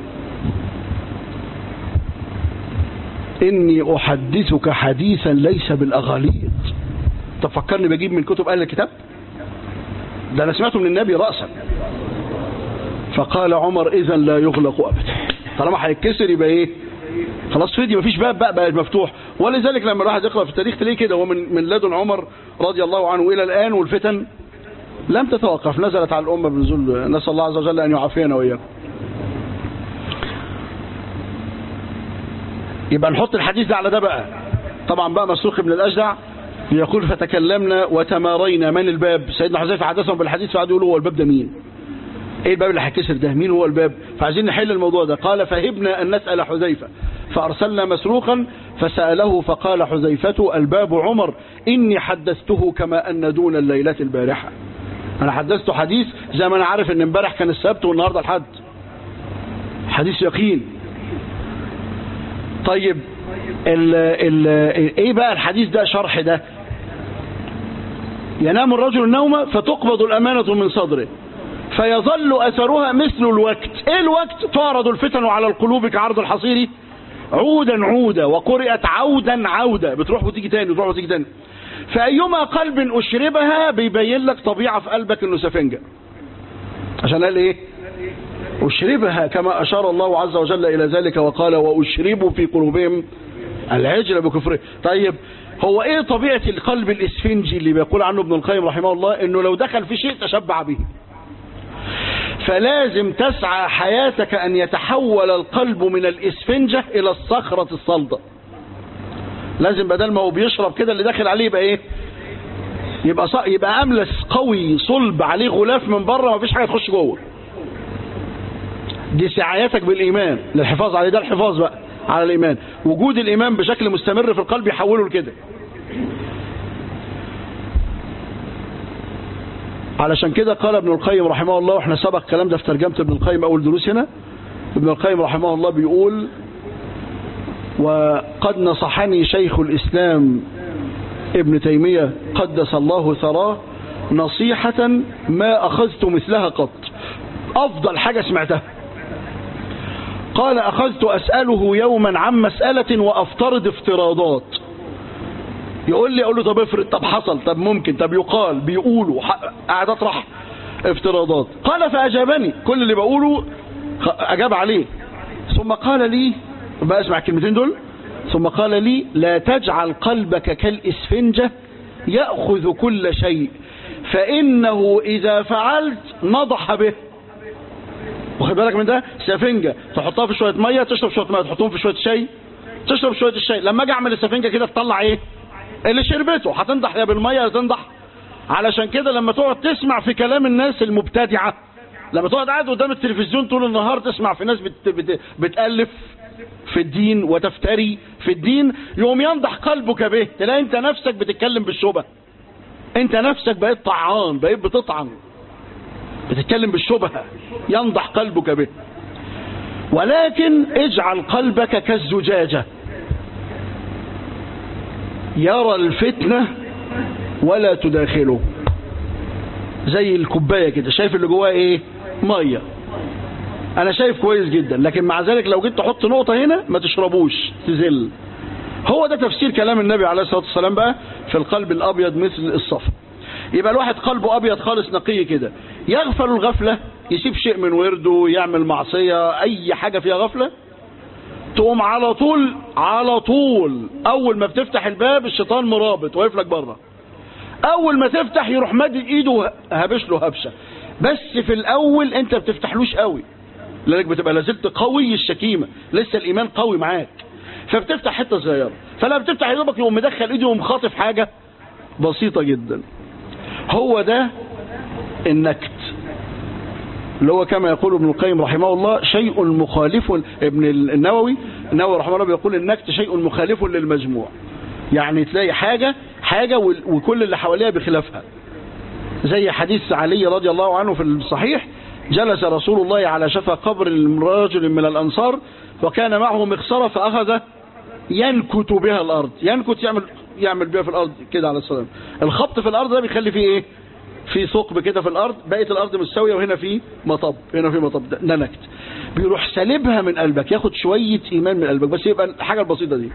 إني أحدثك حديثا ليس بالأغاليط تفكرني بجيب من كتب أهل الكتاب ده أنا سمعته من النبي رأسا فقال عمر إذا لا يغلق أبدا طالما هيتكسر يبقى إيه خلاص فدي مفيش باب بقى بقى مفتوح ولذلك لما الواحد يقرأ في التاريخ تلاقيه كده هو من, من لدن عمر رضي الله عنه إلى الآن والفتن لم تتوقف نزلت على الأمة بنزول نسأل الله عز وجل أن يعافينا وإياكم يبقى نحط الحديث ده على ده بقى طبعا بقى مسروق بن الأجدع يقول فتكلمنا وتمارينا من الباب سيدنا حذيفه حدثهم بالحديث فقعدوا يقولوا هو الباب ده مين ايه الباب اللي هيتكسر ده مين هو الباب فعايزين نحل الموضوع ده قال فهبنا ان نسال حذيفه فارسلنا مسروقا فساله فقال حذيفه الباب عمر اني حدثته كما ان دون الليله البارحه انا حدثته حديث زي ما انا عارف ان امبارح كان السبت والنهارده الحد حديث يقين طيب ال ال ايه بقى الحديث ده شرح ده ينام الرجل النوم فتقبض الأمانة من صدره فيظل أثرها مثل الوقت إيه الوقت تعرض الفتن على القلوب كعرض الحصير عودا عودا وقرئت عودا عودا بتروح وتيجي تاني بتروح وتيجي تاني فأيما قلب أشربها بيبين لك طبيعة في قلبك إنه سفنجة عشان قال إيه أشربها كما أشار الله عز وجل إلى ذلك وقال وأشربوا في قلوبهم العجل بكفره طيب هو ايه طبيعة القلب الاسفنجي اللي بيقول عنه ابن القيم رحمه الله انه لو دخل في شيء تشبع به فلازم تسعى حياتك ان يتحول القلب من الاسفنجة الى الصخرة الصلدة لازم بدل ما هو بيشرب كده اللي داخل عليه يبقى ايه يبقى ص... يبقى املس قوي صلب عليه غلاف من بره ما فيش حاجه تخش جوه دي سعايتك بالايمان للحفاظ عليه ده الحفاظ بقى على الإيمان وجود الإيمان بشكل مستمر في القلب يحوله لكده علشان كده قال ابن القيم رحمه الله واحنا سبق الكلام ده في ترجمة ابن القيم أول دروس هنا ابن القيم رحمه الله بيقول وقد نصحني شيخ الإسلام ابن تيمية قدس الله ثراه نصيحة ما أخذت مثلها قط أفضل حاجة سمعتها قال أخذت أسأله يوما عن مسألة وأفترض افتراضات يقول لي أقول له طب افرض طب حصل طب ممكن طب يقال بيقولوا قاعد أطرح افتراضات قال فأجابني كل اللي بقوله أجاب عليه ثم قال لي بقى اسمع الكلمتين دول ثم قال لي لا تجعل قلبك كالإسفنجة يأخذ كل شيء فإنه إذا فعلت نضح به واخد بالك من ده سفنجة تحطها في شوية مية تشرب شوية مية تحطهم في شوية شاي تشرب شوية الشاي لما اجي اعمل السفنجة كده تطلع ايه اللي شربته هتنضح يا بالمية يا تنضح علشان كده لما تقعد تسمع في كلام الناس المبتدعة لما تقعد قاعد قدام التلفزيون طول النهار تسمع في ناس بت بت بتألف في الدين وتفتري في الدين يوم ينضح قلبك به تلاقي انت نفسك بتتكلم بالشبه انت نفسك بقيت طعان بقيت بتطعن بتتكلم بالشبهة ينضح قلبك به ولكن اجعل قلبك كالزجاجة يرى الفتنة ولا تداخله زي الكوباية كده شايف اللي جواها ايه مية انا شايف كويس جدا لكن مع ذلك لو جيت تحط نقطة هنا ما تشربوش تزل هو ده تفسير كلام النبي عليه الصلاة والسلام بقى في القلب الابيض مثل الصفا يبقى الواحد قلبه ابيض خالص نقي كده يغفل الغفلة يسيب شيء من ورده يعمل معصية اي حاجة فيها غفلة تقوم على طول على طول اول ما بتفتح الباب الشيطان مرابط واقف لك بره اول ما تفتح يروح مادد ايده هبش له هبشه بس في الاول انت بتفتحلوش قوي لانك بتبقى لازلت قوي الشكيمه لسه الايمان قوي معاك فبتفتح حته صغيره فلما بتفتح يا دوبك يقوم مدخل ايده ومخاطف حاجه بسيطه جدا هو ده النكت اللي هو كما يقول ابن القيم رحمه الله شيء مخالف ابن النووي النووي رحمه الله بيقول النكت شيء مخالف للمجموع يعني تلاقي حاجة حاجة وكل اللي حواليها بخلافها زي حديث علي رضي الله عنه في الصحيح جلس رسول الله على شفا قبر رجل من الأنصار وكان معه مخصرة فأخذ ينكت بها الأرض ينكت يعمل يعمل بها في الأرض كده على السلام الخبط في الأرض ده بيخلي فيه إيه في ثقب كده في الأرض بقية الأرض مستوية وهنا في مطب هنا في مطب ده, ده نكت بيروح سالبها من قلبك ياخد شوية إيمان من قلبك بس يبقى الحاجة البسيطة دي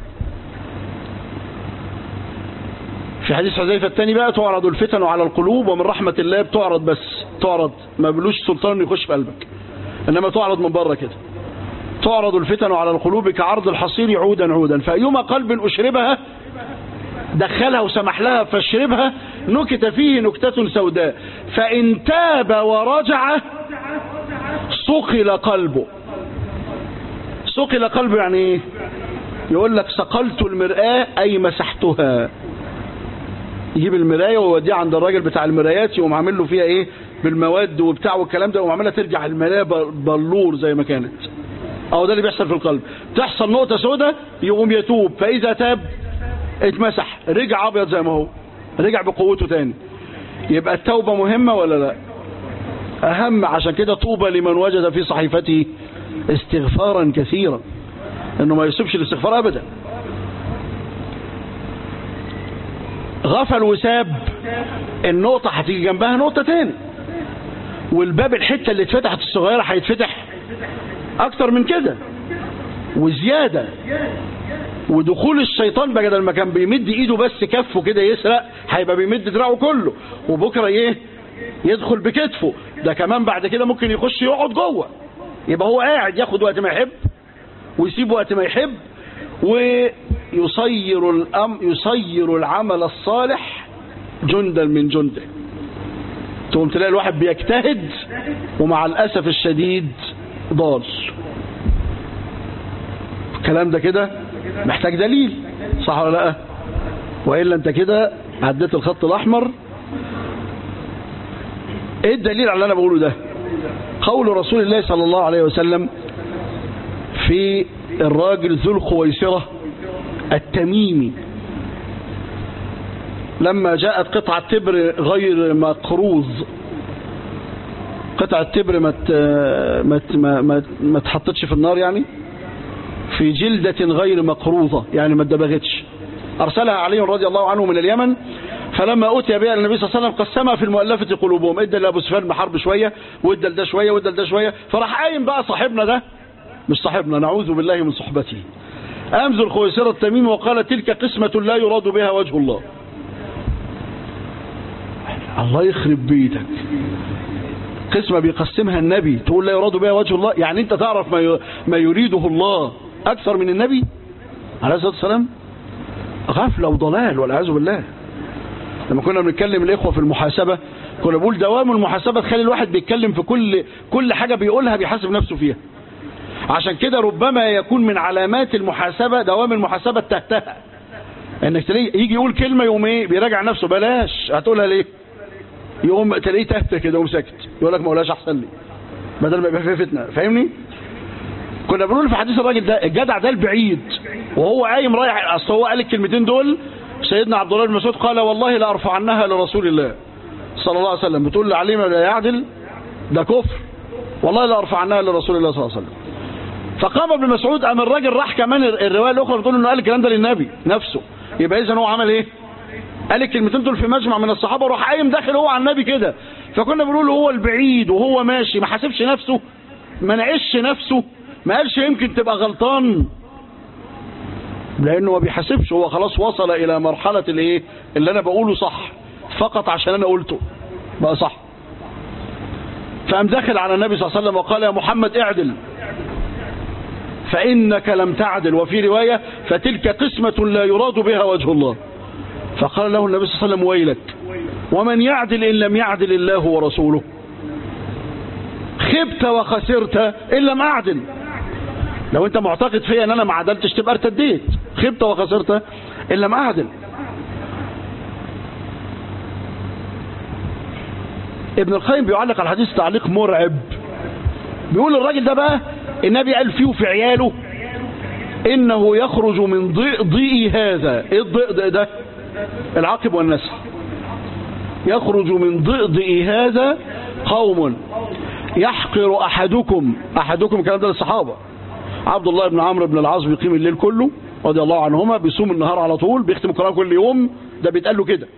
في حديث حذيفة الثاني بقى تعرض الفتن على القلوب ومن رحمة الله بتعرض بس تعرض ما بلوش سلطان يخش في قلبك إنما تعرض من بره كده تعرض الفتن على القلوب كعرض الحصير عودا عودا فأيما قلب أشربها دخلها وسمح لها فاشربها نكت فيه نكتة سوداء فإن تاب ورجع صقل قلبه صقل قلبه يعني ايه يقول لك صقلت المرآة أي مسحتها يجيب المراية ويوديها عند الراجل بتاع المرايات يقوم عامل له فيها ايه بالمواد وبتاع والكلام ده يقوم عاملها ترجع المراية بلور زي ما كانت اهو ده اللي بيحصل في القلب تحصل نقطة سوداء يقوم يتوب فإذا تاب اتمسح رجع أبيض زي ما هو رجع بقوته تاني يبقى التوبة مهمة ولا لا أهم عشان كده طوبى لمن وجد في صحيفته استغفارا كثيرا انه ما يسيبش الاستغفار ابدا غفل وساب النقطة هتيجي جنبها نقطة تاني والباب الحتة اللي اتفتحت الصغيرة هيتفتح اكتر من كده وزيادة ودخول الشيطان بدل ما كان بيمد ايده بس كفه كده يسرق هيبقى بيمد دراعه كله وبكرة ايه يدخل بكتفه ده كمان بعد كده ممكن يخش يقعد جوه يبقى هو قاعد ياخد وقت ما يحب ويسيب وقت ما يحب ويصير الأم يصير العمل الصالح جندا من جنده تقوم تلاقي الواحد بيجتهد ومع الأسف الشديد ضال الكلام ده كده محتاج دليل صح ولا لا وإلا انت كده عديت الخط الأحمر ايه الدليل على اللي انا بقوله ده قول رسول الله صلى الله عليه وسلم في الراجل ذو الخويسرة التميمي لما جاءت قطعة تبر غير مقروض قطعة تبر ما ما ما ما تحطتش في النار يعني في جلدة غير مقروضة يعني ما اتدبغتش أرسلها علي رضي الله عنه من اليمن فلما أتي بها النبي صلى الله عليه وسلم قسمها في المؤلفة قلوبهم ادى لأبو سفيان بن حرب شوية وادى لده شوية وادى لده شوية فراح قايم بقى صاحبنا ده مش صاحبنا نعوذ بالله من صحبته أمز الخويسرة التميم وقال تلك قسمة لا يراد بها وجه الله الله يخرب بيتك قسمة بيقسمها النبي تقول لا يراد بها وجه الله يعني انت تعرف ما ما يريده الله أكثر من النبي عليه الصلاة والسلام غفلة وضلال والعياذ بالله لما كنا بنتكلم الإخوة في المحاسبة كنا بقول دوام المحاسبة تخلي الواحد بيتكلم في كل كل حاجة بيقولها بيحاسب نفسه فيها عشان كده ربما يكون من علامات المحاسبة دوام المحاسبة التهتهة انك تلاقيه يجي يقول كلمة يقوم ايه بيراجع نفسه بلاش هتقولها ليه يقوم تلاقيه تهته كده يقوم ساكت يقول لك ما قولهاش احسن لي بدل ما يبقى فيها فتنة فاهمني كنا بنقول في حديث الراجل ده الجدع ده البعيد وهو قايم رايح اصل هو قال الكلمتين دول سيدنا عبد الله بن مسعود قال والله لا ارفعنها لرسول الله صلى الله عليه وسلم بتقول لعلي ما لا يعدل ده كفر والله لا ارفعنها لرسول الله صلى الله عليه وسلم فقام ابن مسعود قام الراجل راح كمان الروايه الاخرى بتقول انه قال الكلام ده للنبي نفسه يبقى اذا هو عمل ايه قال الكلمتين دول في مجمع من الصحابه وراح قايم داخل هو على النبي كده فكنا بنقول هو البعيد وهو ماشي ما حاسبش نفسه ما نعيش نفسه ما قالش يمكن تبقى غلطان لانه ما بيحاسبش هو خلاص وصل الى مرحله الايه اللي انا بقوله صح فقط عشان انا قلته بقى صح فقام داخل على النبي صلى الله عليه وسلم وقال يا محمد اعدل فإنك لم تعدل وفي رواية فتلك قسمة لا يراد بها وجه الله فقال له النبي صلى الله عليه وسلم ويلك ومن يعدل إن لم يعدل الله ورسوله خبت وخسرت إن لم أعدل لو أنت معتقد فيا أن أنا ما عدلتش تبقى ارتديت خبت وخسرت إن لم أعدل ابن القيم بيعلق على الحديث تعليق مرعب بيقول الراجل ده بقى النبي قال فيه في عياله انه يخرج من ضيء ضيء هذا ايه الضيء ده, ده العقب والنسل يخرج من ضيء ضيء هذا قوم يحقر احدكم احدكم كلام ده للصحابه عبد الله بن عمرو بن العاص بيقيم الليل كله رضي الله عنهما بيصوم النهار على طول بيختم القران كل يوم ده بيتقال له كده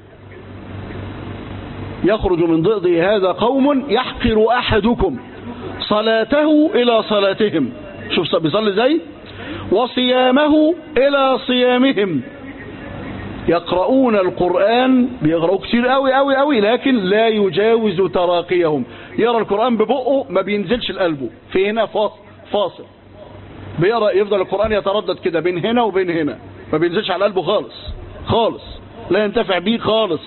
يخرج من ضئض هذا قوم يحقر احدكم صلاته إلى صلاتهم شوف بيصلي ازاي وصيامه إلى صيامهم يقرؤون القرآن بيقرأوا كتير قوي قوي قوي لكن لا يجاوز تراقيهم يرى القرآن ببقه ما بينزلش لقلبه في هنا فاصل بيقرأ يفضل القرآن يتردد كده بين هنا وبين هنا ما بينزلش على قلبه خالص خالص لا ينتفع بيه خالص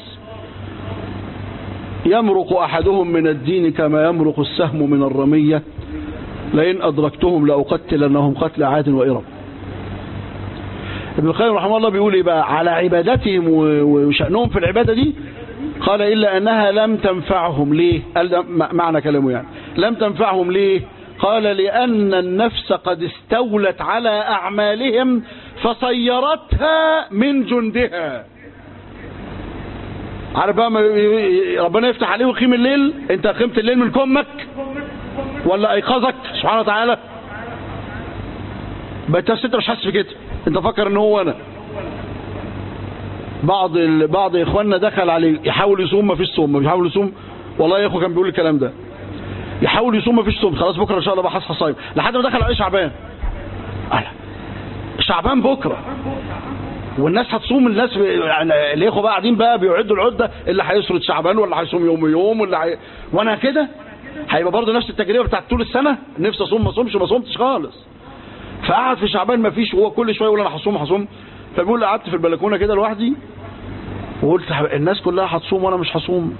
يمرق أحدهم من الدين كما يمرق السهم من الرمية لئن أدركتهم لأقتلنهم قتل عاد وإرم ابن القيم رحمه الله بيقول ايه بقى على عبادتهم وشأنهم في العبادة دي قال إلا أنها لم تنفعهم ليه قال ده معنى كلامه يعني لم تنفعهم ليه قال لأن النفس قد استولت على أعمالهم فصيرتها من جندها عارف بقى ربنا يفتح عليه ويقيم الليل انت قيمت الليل من كمك ولا ايقظك سبحانه وتعالى بقى انت مش حاسس بكده انت فكر ان هو انا بعض ال... بعض اخواننا دخل عليه يحاول يصوم ما فيش صوم ما يحاول يصوم والله يا اخو كان بيقول الكلام ده يحاول يصوم ما فيش صوم خلاص بكره ان شاء الله بقى هصحى صايم لحد ما دخل عليه شعبان قال شعبان بكره والناس هتصوم الناس يعني الاخوه بقى قاعدين بقى بيعدوا العده اللي هيسرد شعبان ولا هيصوم يوم يوم ولا حي... وانا كده هيبقى برضه نفس التجربه بتاعت طول السنه نفسي اصوم ما اصومش ما صومتش خالص فقعد في شعبان ما فيش وهو كل شويه يقول انا هصوم هصوم فبيقول قعدت في البلكونه كده لوحدي وقلت الناس كلها هتصوم وانا مش هصوم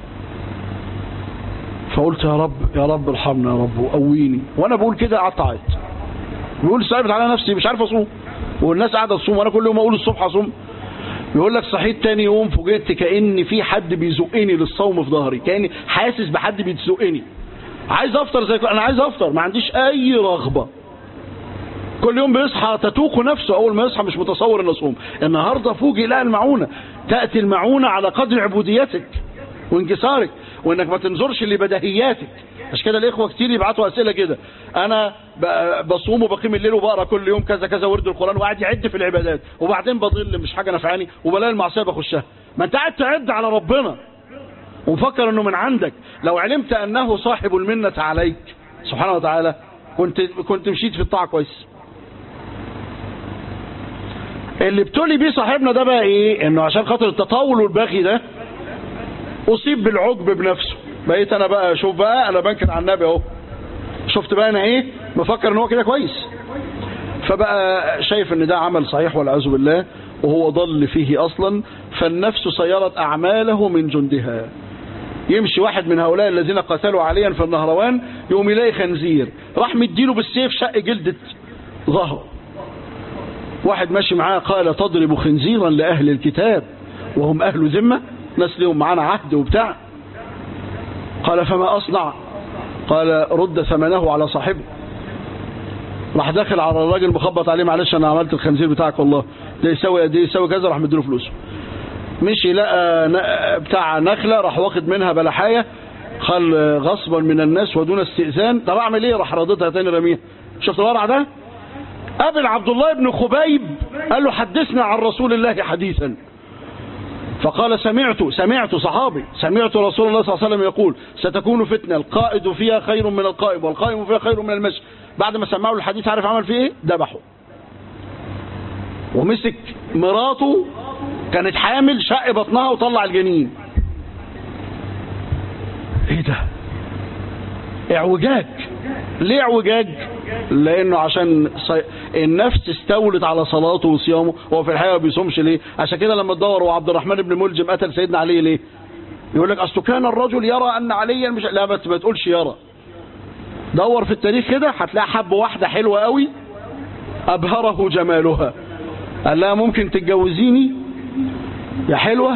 فقلت يا رب يا رب ارحمنا يا رب وقويني وانا بقول كده قعدت اعيط بيقول صعبت على نفسي مش عارف اصوم والناس قاعده تصوم وانا كل يوم اقول الصبح اصوم بيقول لك صحيت تاني يوم فوجئت كان في حد بيزقني للصوم في ظهري كاني حاسس بحد بيزقني عايز افطر زي انا عايز افطر ما عنديش اي رغبه كل يوم بيصحى تتوق نفسه اول ما يصحى مش متصور ان اصوم النهارده فوجئ لا المعونه تاتي المعونه على قدر عبوديتك وانكسارك وانك ما تنظرش لبديهياتك عشان كده الاخوه كتير يبعتوا اسئله كده انا بصوم وبقيم الليل وبقرا كل يوم كذا كذا ورد القران وقاعد يعد في العبادات وبعدين بضل مش حاجه نفعاني وبلاقي المعصيه بخشها ما انت قاعد تعد على ربنا ومفكر انه من عندك لو علمت انه صاحب المنه عليك سبحانه وتعالى كنت كنت مشيت في الطاعه كويس اللي ابتلي بيه صاحبنا ده بقى ايه انه عشان خاطر التطاول والبغي ده اصيب بالعجب بنفسه بقيت انا بقى شوف بقى انا بنكر على النبي اهو شفت بقى انا ايه مفكر ان هو كده كويس فبقى شايف ان ده عمل صحيح والعياذ بالله وهو ضل فيه اصلا فالنفس سيرت اعماله من جندها يمشي واحد من هؤلاء الذين قتلوا عليا في النهروان يقوم يلاقي خنزير راح مديله بالسيف شق جلدة ظهره واحد ماشي معاه قال تضرب خنزيرا لأهل الكتاب وهم أهل ذمة ناس لهم معانا عهد وبتاع قال فما أصنع قال رد ثمنه على صاحبه راح داخل على الراجل مخبط عليه معلش انا عملت الخنزير بتاعك والله ده يساوي قد ايه يساوي كذا راح مديله فلوسه مشي لقى بتاع نخله راح واخد منها بلحايه قال غصبا من الناس ودون استئذان طب اعمل ايه راح ردتها تاني رميها شفت الورع ده قابل عبد الله بن خبيب قال له حدثنا عن رسول الله حديثا فقال سمعت سمعت صحابي سمعت رسول الله صلى الله عليه وسلم يقول ستكون فتنة القائد فيها خير من القائم والقائم فيها خير من المشي بعد ما سمعوا الحديث عارف عمل فيه ايه ذبحه ومسك مراته كانت حامل شق بطنها وطلع الجنين ايه ده اعوجاج ليه اعوجاج لانه عشان النفس استولت على صلاته وصيامه هو في الحقيقه ما بيصومش ليه عشان كده لما تدور وعبد الرحمن بن ملجم قتل سيدنا علي ليه يقول لك اصله كان الرجل يرى ان عليا مش لا بس ما تقولش يرى دور في التاريخ كده هتلاقي حب واحده حلوه قوي ابهره جمالها قال لها ممكن تتجوزيني يا حلوه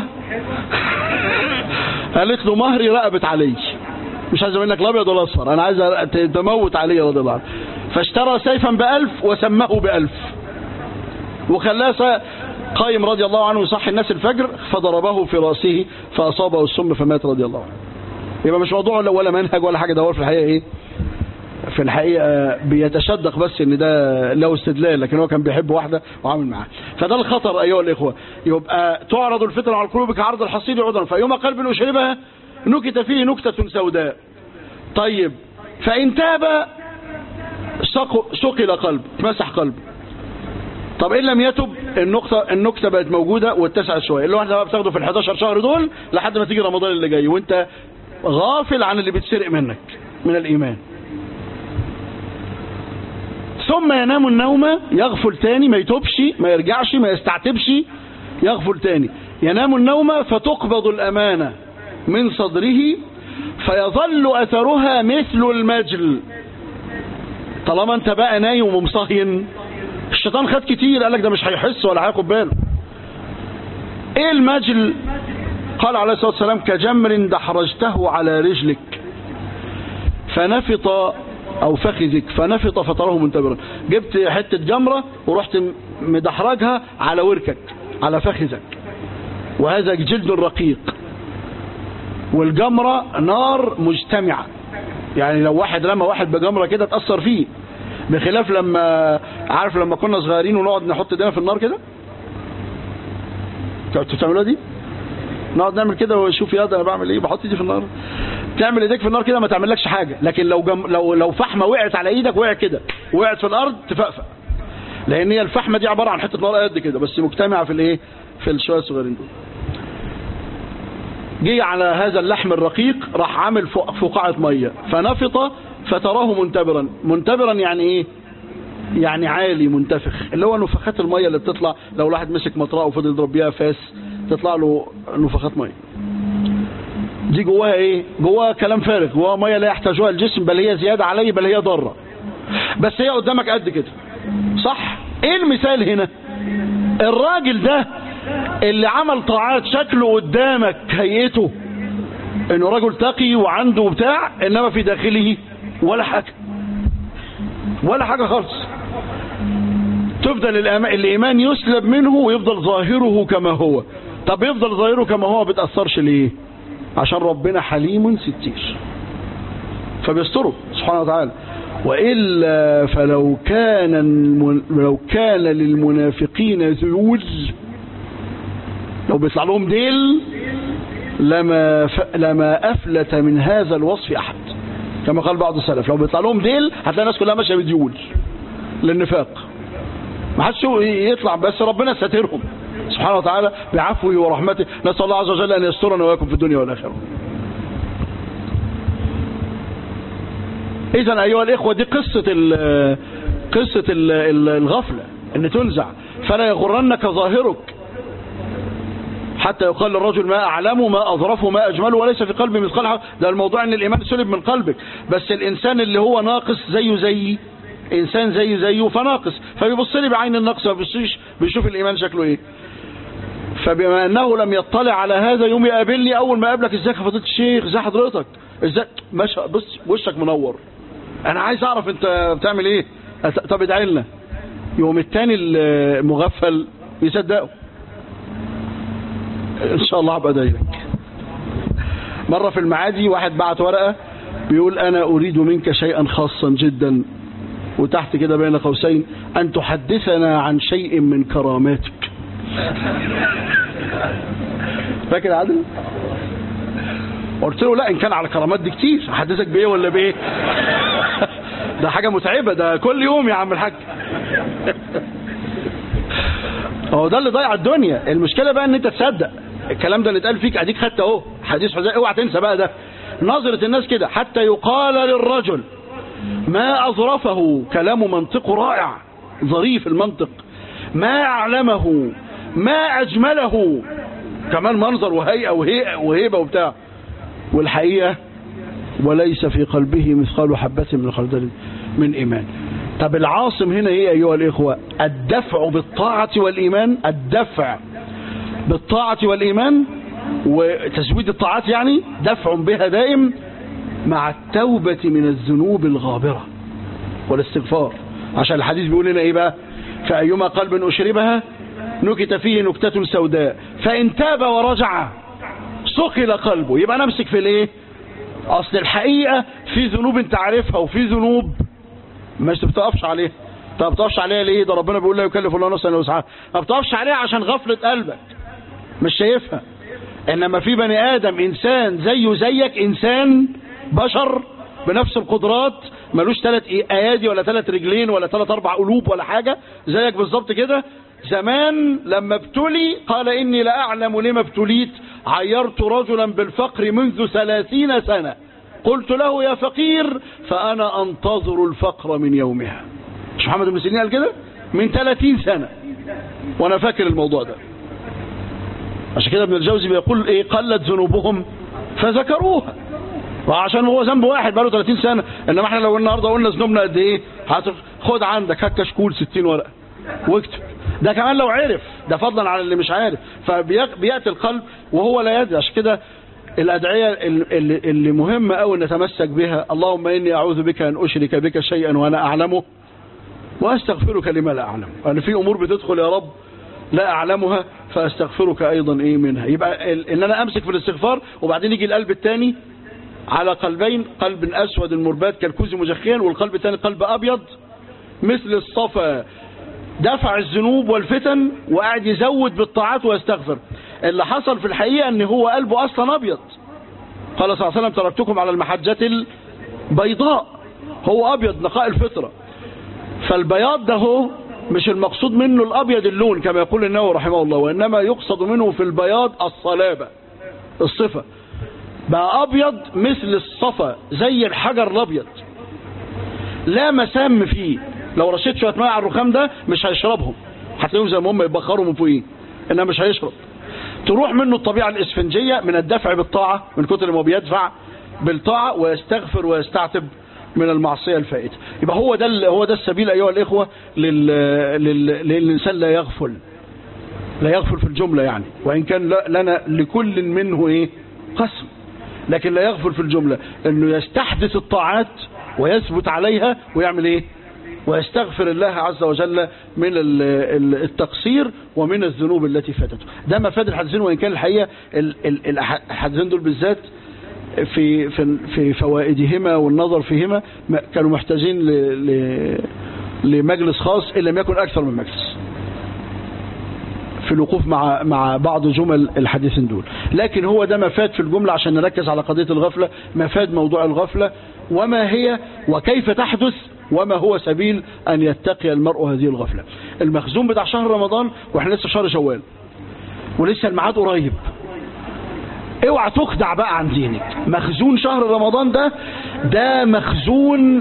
قالت له مهري رقبت علي مش عايز منك الابيض ولا الاصفر انا عايز تموت علي رضي الله عنه فاشترى سيفا بألف وسمه بألف وخلاه قايم رضي الله عنه يصحي الناس الفجر فضربه في رأسه فأصابه السم فمات رضي الله عنه يبقى مش موضوع ولا منهج ولا حاجة ده هو في الحقيقة ايه في الحقيقة بيتشدق بس ان ده له استدلال لكن هو كان بيحب واحدة وعامل معاها فده الخطر ايها الاخوة يبقى تعرض الفتنة على القلوب كعرض الحصيد عذرا فيوم قلب اشربها نكت فيه نكتة سوداء طيب فإن تاب سقل قلب مسح قلب طب إن لم يتب النقطة النكتة بقت موجودة واتسعت شوية اللي هو احنا بقى بتاخده في ال 11 شهر دول لحد ما تيجي رمضان اللي جاي وانت غافل عن اللي بيتسرق منك من الإيمان ثم ينام النوم يغفل تاني ما يتوبش ما يرجعش ما يستعتبش يغفل تاني ينام النوم فتقبض الأمانة من صدره فيظل أثرها مثل المجل طالما انت بقى نايم ومصهين الشيطان خد كتير قال لك ده مش هيحس ولا هياخد باله ايه المجل قال عليه الصلاة والسلام كجمر دحرجته على رجلك فنفط او فخذك فنفط فتراه منتبرا جبت حتة جمرة ورحت مدحرجها على وركك على فخذك وهذا جلد رقيق والجمرة نار مجتمعة يعني لو واحد رمى واحد بجمرة كده تأثر فيه بخلاف لما عارف لما كنا صغيرين ونقعد نحط ايدينا في النار كده كنتوا بتعملوها دي نقعد نعمل كده ونشوف يا ده انا بعمل ايه بحط ايدي في النار تعمل ايديك في النار كده ما تعملكش حاجه لكن لو جم... لو لو فحمه وقعت على ايدك وقعت كده وقعت في الارض تفقفق لان هي الفحمه دي عباره عن حته نار قد كده بس مجتمعه في الايه في الشويه الصغيرين دول جه على هذا اللحم الرقيق راح عامل فقاعه ميه فنفط فتراه منتبرا منتبرا يعني ايه يعني عالي منتفخ اللي هو نفخات الميه اللي بتطلع لو الواحد مسك مطرقه وفضل يضرب بيها فاس تطلع له نفخات ميه دي جواها ايه جواها كلام فارغ جواها ميه لا يحتاجها الجسم بل هي زياده عليه بل هي ضاره بس هي قدامك قد كده صح ايه المثال هنا الراجل ده اللي عمل طاعات شكله قدامك هيئته انه رجل تقي وعنده بتاع انما في داخله ولا حاجه ولا حاجه خالص تفضل الايمان يسلب منه ويفضل ظاهره كما هو طب يفضل ظاهره كما هو ما بتاثرش ليه عشان ربنا حليم ستير فبيستره سبحانه وتعالى وإلا فلو كان المن... لو كان للمنافقين ذيول لو بيطلع لهم ديل لما ف... لما أفلت من هذا الوصف أحد كما قال بعض السلف لو بيطلع لهم ديل هتلاقي الناس كلها ماشيه بديول للنفاق ما حدش يطلع بس ربنا ساترهم سبحانه وتعالى بعفوه ورحمته نسأل الله عز وجل أن يسترنا وياكم في الدنيا والآخرة إذا أيها الإخوة دي قصة ال قصة ال الغفلة أن تنزع فلا يغرنك ظاهرك حتى يقال للرجل ما أعلمه ما أظرفه ما أجمله وليس في قلبي مثقال ده الموضوع أن الإيمان سلب من قلبك بس الإنسان اللي هو ناقص زيه زيي إنسان زي زيه فناقص فبيبص لي بعين النقص ما بيبصيش بيشوف الإيمان شكله إيه فبما انه لم يطلع على هذا يوم يقابلني اول ما قابلك ازيك يا فضيله الشيخ ازي حضرتك ازاي ماشي بص وشك منور انا عايز اعرف انت بتعمل ايه طب ادعي لنا يوم التاني المغفل يصدقه ان شاء الله هبقى ادعي لك مره في المعادي واحد بعت ورقه بيقول انا اريد منك شيئا خاصا جدا وتحت كده بين قوسين ان تحدثنا عن شيء من كراماتك فاكر يا عادل قلت له لا ان كان على كرامات دي كتير احدثك بايه ولا بايه ده حاجه متعبه ده كل يوم يا عم الحاج هو ده اللي ضيع الدنيا المشكله بقى ان انت تصدق الكلام ده اللي اتقال فيك اديك خدت اهو حديث حذيفه اوعى تنسى بقى ده نظره الناس كده حتى يقال للرجل ما اظرفه كلام منطقه رائع ظريف المنطق ما اعلمه ما اجمله كمان منظر وهيئه وهيئه وهيبه وبتاع والحقيقه وليس في قلبه مثقال حبه من خردل من ايمان طب العاصم هنا ايه ايها الاخوه الدفع بالطاعه والايمان الدفع بالطاعه والايمان وتزويد الطاعات يعني دفع بها دائم مع التوبه من الذنوب الغابره والاستغفار عشان الحديث بيقول لنا ايه بقى فايما قلب اشربها نكت فيه نكتة سوداء فإن تاب ورجع سقل قلبه يبقى نمسك في الايه اصل الحقيقة في ذنوب انت عارفها وفي ذنوب مش بتقفش عليها طب بتقفش عليها ليه ده ربنا بيقول لا يكلف الله نفسا الا وسعها ما بتقفش عليها عشان غفلة قلبك مش شايفها انما في بني ادم انسان زيه زيك انسان بشر بنفس القدرات ملوش ثلاث ايادي ولا ثلاث رجلين ولا ثلاث اربع قلوب ولا حاجة زيك بالظبط كده زمان لما ابتلي قال إني لأعلم لما ابتليت عيرت رجلا بالفقر منذ ثلاثين سنة قلت له يا فقير فأنا أنتظر الفقر من يومها مش محمد بن سيرين قال كده من ثلاثين سنة وأنا فاكر الموضوع ده عشان كده ابن الجوزي بيقول إيه قلت ذنوبهم فذكروها وعشان هو ذنب واحد بقاله 30 سنة انما احنا لو النهارده قلنا ذنوبنا قد ايه خد عندك هات كشكول 60 ورقه واكتب ده كمان لو عرف ده فضلا على اللي مش عارف فبيأتي القلب وهو لا يدري عشان كده الأدعية اللي, اللي مهمة أوي نتمسك بها اللهم إني أعوذ بك أن أشرك بك شيئا وأنا أعلمه وأستغفرك لما لا أعلم أنا في أمور بتدخل يا رب لا أعلمها فأستغفرك أيضا إيه منها يبقى إن أنا أمسك في الاستغفار وبعدين يجي القلب الثاني على قلبين قلب أسود المربات كالكوز مجخيا والقلب الثاني قلب أبيض مثل الصفا دفع الذنوب والفتن وقاعد يزود بالطاعات ويستغفر اللي حصل في الحقيقة ان هو قلبه اصلا ابيض قال صلى الله عليه وسلم تركتكم على المحجة البيضاء هو ابيض نقاء الفطرة فالبياض ده هو مش المقصود منه الابيض اللون كما يقول النووي رحمه الله وانما يقصد منه في البياض الصلابة الصفة بقى ابيض مثل الصفا زي الحجر الابيض لا مسام فيه لو رشيت شويه ميه على الرخام ده مش هيشربهم هتلاقيهم زي ما هم يبخروا من فوقيه انما مش هيشرب تروح منه الطبيعه الاسفنجيه من الدفع بالطاعه من كتر ما بيدفع بالطاعه ويستغفر ويستعتب من المعصيه الفائته يبقى هو ده هو ده السبيل ايها الاخوه لل... لل... للانسان لا يغفل لا يغفل في الجمله يعني وان كان لنا لكل منه ايه قسم لكن لا يغفل في الجمله انه يستحدث الطاعات ويثبت عليها ويعمل ايه ويستغفر الله عز وجل من التقصير ومن الذنوب التي فاتته ده مفاد الحديثين وإن كان الحقيقة الحديثين دول بالذات في في في فوائدهما والنظر فيهما كانوا محتاجين لمجلس خاص إن لم يكن أكثر من مجلس في الوقوف مع مع بعض جمل الحديثين دول لكن هو ده مفاد في الجملة عشان نركز على قضية الغفلة مفاد موضوع الغفلة وما هي وكيف تحدث وما هو سبيل أن يتقي المرء هذه الغفلة المخزون بتاع شهر رمضان واحنا لسه شهر شوال ولسه الميعاد قريب اوعى تخدع بقى عن دينك مخزون شهر رمضان ده ده مخزون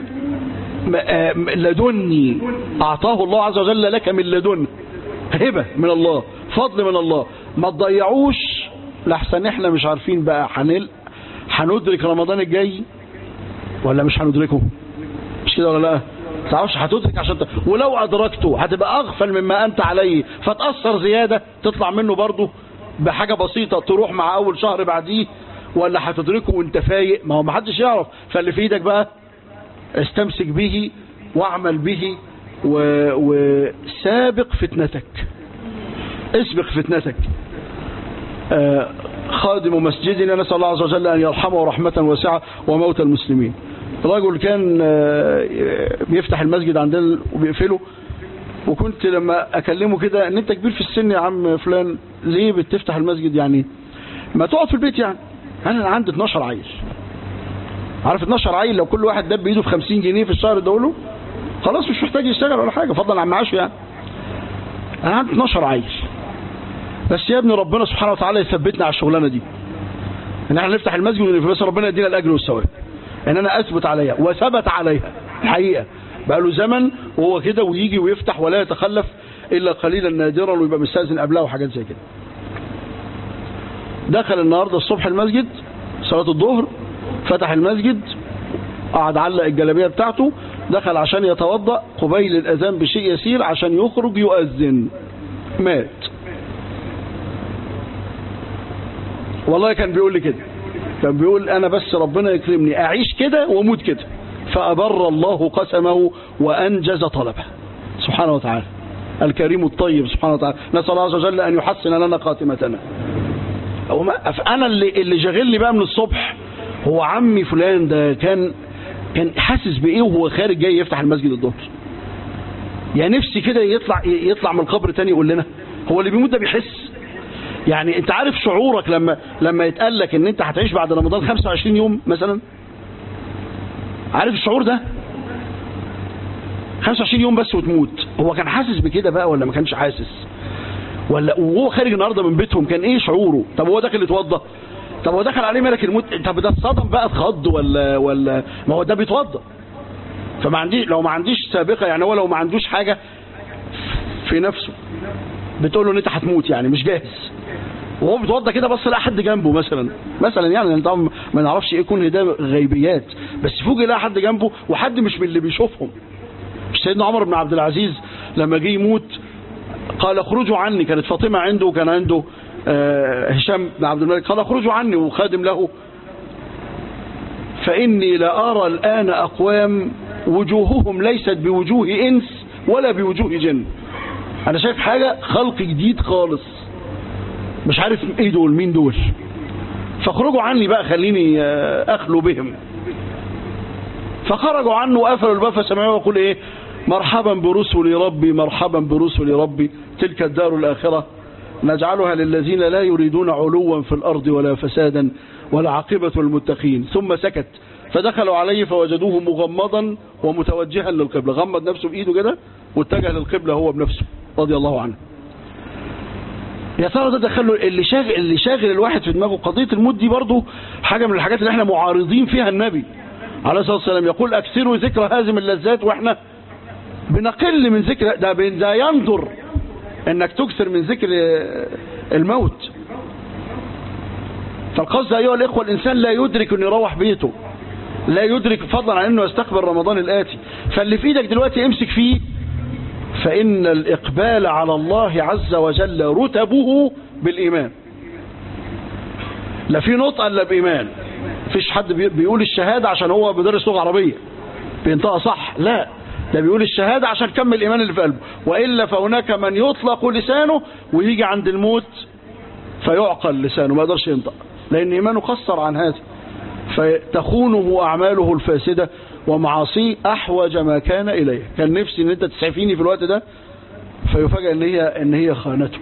لدني أعطاه الله عز وجل لك من لدن هبة من الله فضل من الله ما تضيعوش لحسن احنا مش عارفين بقى حنل هندرك رمضان الجاي ولا مش هندركه مش كده ولا لا تعرفش هتدرك عشان ت... ولو ادركته هتبقى اغفل مما انت عليه فتأثر زيادة تطلع منه برضه بحاجة بسيطة تروح مع اول شهر بعديه ولا هتدركه وانت فايق ما هو ما حدش يعرف فاللي في ايدك بقى استمسك به واعمل به و... وسابق فتنتك اسبق فتنتك آه خادم مسجدنا نسأل الله عز وجل أن يرحمه رحمة واسعة وموت المسلمين رجل كان بيفتح المسجد عندنا وبيقفله وكنت لما اكلمه كده ان انت كبير في السن يا عم فلان ليه بتفتح المسجد يعني ما تقعد في البيت يعني انا عندي 12 عيل عارف 12 عيل لو كل واحد دب بايده في 50 جنيه في الشهر ادوله خلاص مش محتاج يشتغل ولا حاجه فضلا عن معاشه يعني انا عندي 12 عيل بس يا ابني ربنا سبحانه وتعالى يثبتنا على الشغلانه دي ان احنا نفتح المسجد بس ربنا يدينا الاجر والثواب ان انا اثبت عليها وثبت عليها الحقيقه بقى له زمن وهو كده ويجي ويفتح ولا يتخلف الا قليلا نادرا ويبقى مستاذن قبلها وحاجات زي كده دخل النهارده الصبح المسجد صلاه الظهر فتح المسجد قعد علق الجلابيه بتاعته دخل عشان يتوضا قبيل الاذان بشيء يسير عشان يخرج يؤذن مات والله كان بيقول لي كده كان بيقول انا بس ربنا يكرمني اعيش كده واموت كده فابر الله قسمه وانجز طلبه سبحانه وتعالى الكريم الطيب سبحانه وتعالى نسال الله عز وجل ان يحسن لنا خاتمتنا انا اللي اللي شاغلني بقى من الصبح هو عمي فلان ده كان كان حاسس بايه وهو خارج جاي يفتح المسجد الظهر يعني نفسي كده يطلع يطلع من القبر تاني يقول لنا هو اللي بيموت ده بيحس يعني انت عارف شعورك لما لما يتقال لك ان انت هتعيش بعد رمضان 25 يوم مثلا عارف الشعور ده 25 يوم بس وتموت هو كان حاسس بكده بقى ولا ما كانش حاسس ولا وهو خارج النهارده من بيتهم كان ايه شعوره طب هو داخل يتوضى طب هو دخل عليه ملك الموت طب ده اتصدم بقى اتخض ولا ولا ما هو ده بيتوضى فما عنديش لو ما عنديش سابقه يعني هو لو ما عندوش حاجه في نفسه بتقول له ان انت هتموت يعني مش جاهز وهو بيتوضى كده بص لقى حد جنبه مثلا مثلا يعني طبعا ما نعرفش ايه يكون ده غيبيات بس فوجئ لقى حد جنبه وحد مش من اللي بيشوفهم مش سيدنا عمر بن عبد العزيز لما جه يموت قال اخرجوا عني كانت فاطمة عنده وكان عنده آه، هشام بن عبد الملك قال اخرجوا عني وخادم له فإني لأرى الآن أقوام وجوههم ليست بوجوه إنس ولا بوجوه جن أنا شايف حاجة خلق جديد خالص مش عارف إيه دول مين دول فاخرجوا عني بقى خليني آه، أخلو بهم فخرجوا عنه وقفلوا الباب فسمعوه يقول إيه مرحبا برسل ربي مرحبا برسل ربي تلك الدار الآخرة نجعلها للذين لا يريدون علوا في الأرض ولا فسادا ولا عاقبة المتقين ثم سكت فدخلوا عليه فوجدوه مغمضا ومتوجها للقبلة غمض نفسه بإيده كده واتجه للقبلة هو بنفسه رضي الله عنه يا ترى ده دخله اللي شاغل اللي شاغل الواحد في دماغه قضيه الموت دي برضه حاجه من الحاجات اللي احنا معارضين فيها النبي عليه الصلاه والسلام يقول اكثروا ذكر هازم اللذات واحنا بنقل من ذكر ده ده ينظر انك تكثر من ذكر الموت فالقصد ايها الاخوه الانسان لا يدرك انه يروح بيته لا يدرك فضلا عن انه يستقبل رمضان الاتي فاللي في ايدك دلوقتي امسك فيه فإن الإقبال على الله عز وجل رتبه بالإيمان لا في نطق إلا بإيمان فيش حد بي- بيقول الشهادة عشان هو بيدرس لغة عربية بينطقها صح لا ده بيقول الشهادة عشان كم الإيمان اللي في قلبه وإلا فهناك من يطلق لسانه ويجي عند الموت فيعقل لسانه ما يقدرش ينطق لأن إيمانه قصر عن هذا فتخونه أعماله الفاسدة ومعاصيه أحوج ما كان إليه كان نفسي أن أنت تسعفيني في الوقت ده فيفاجأ أن هي, إن هي خانته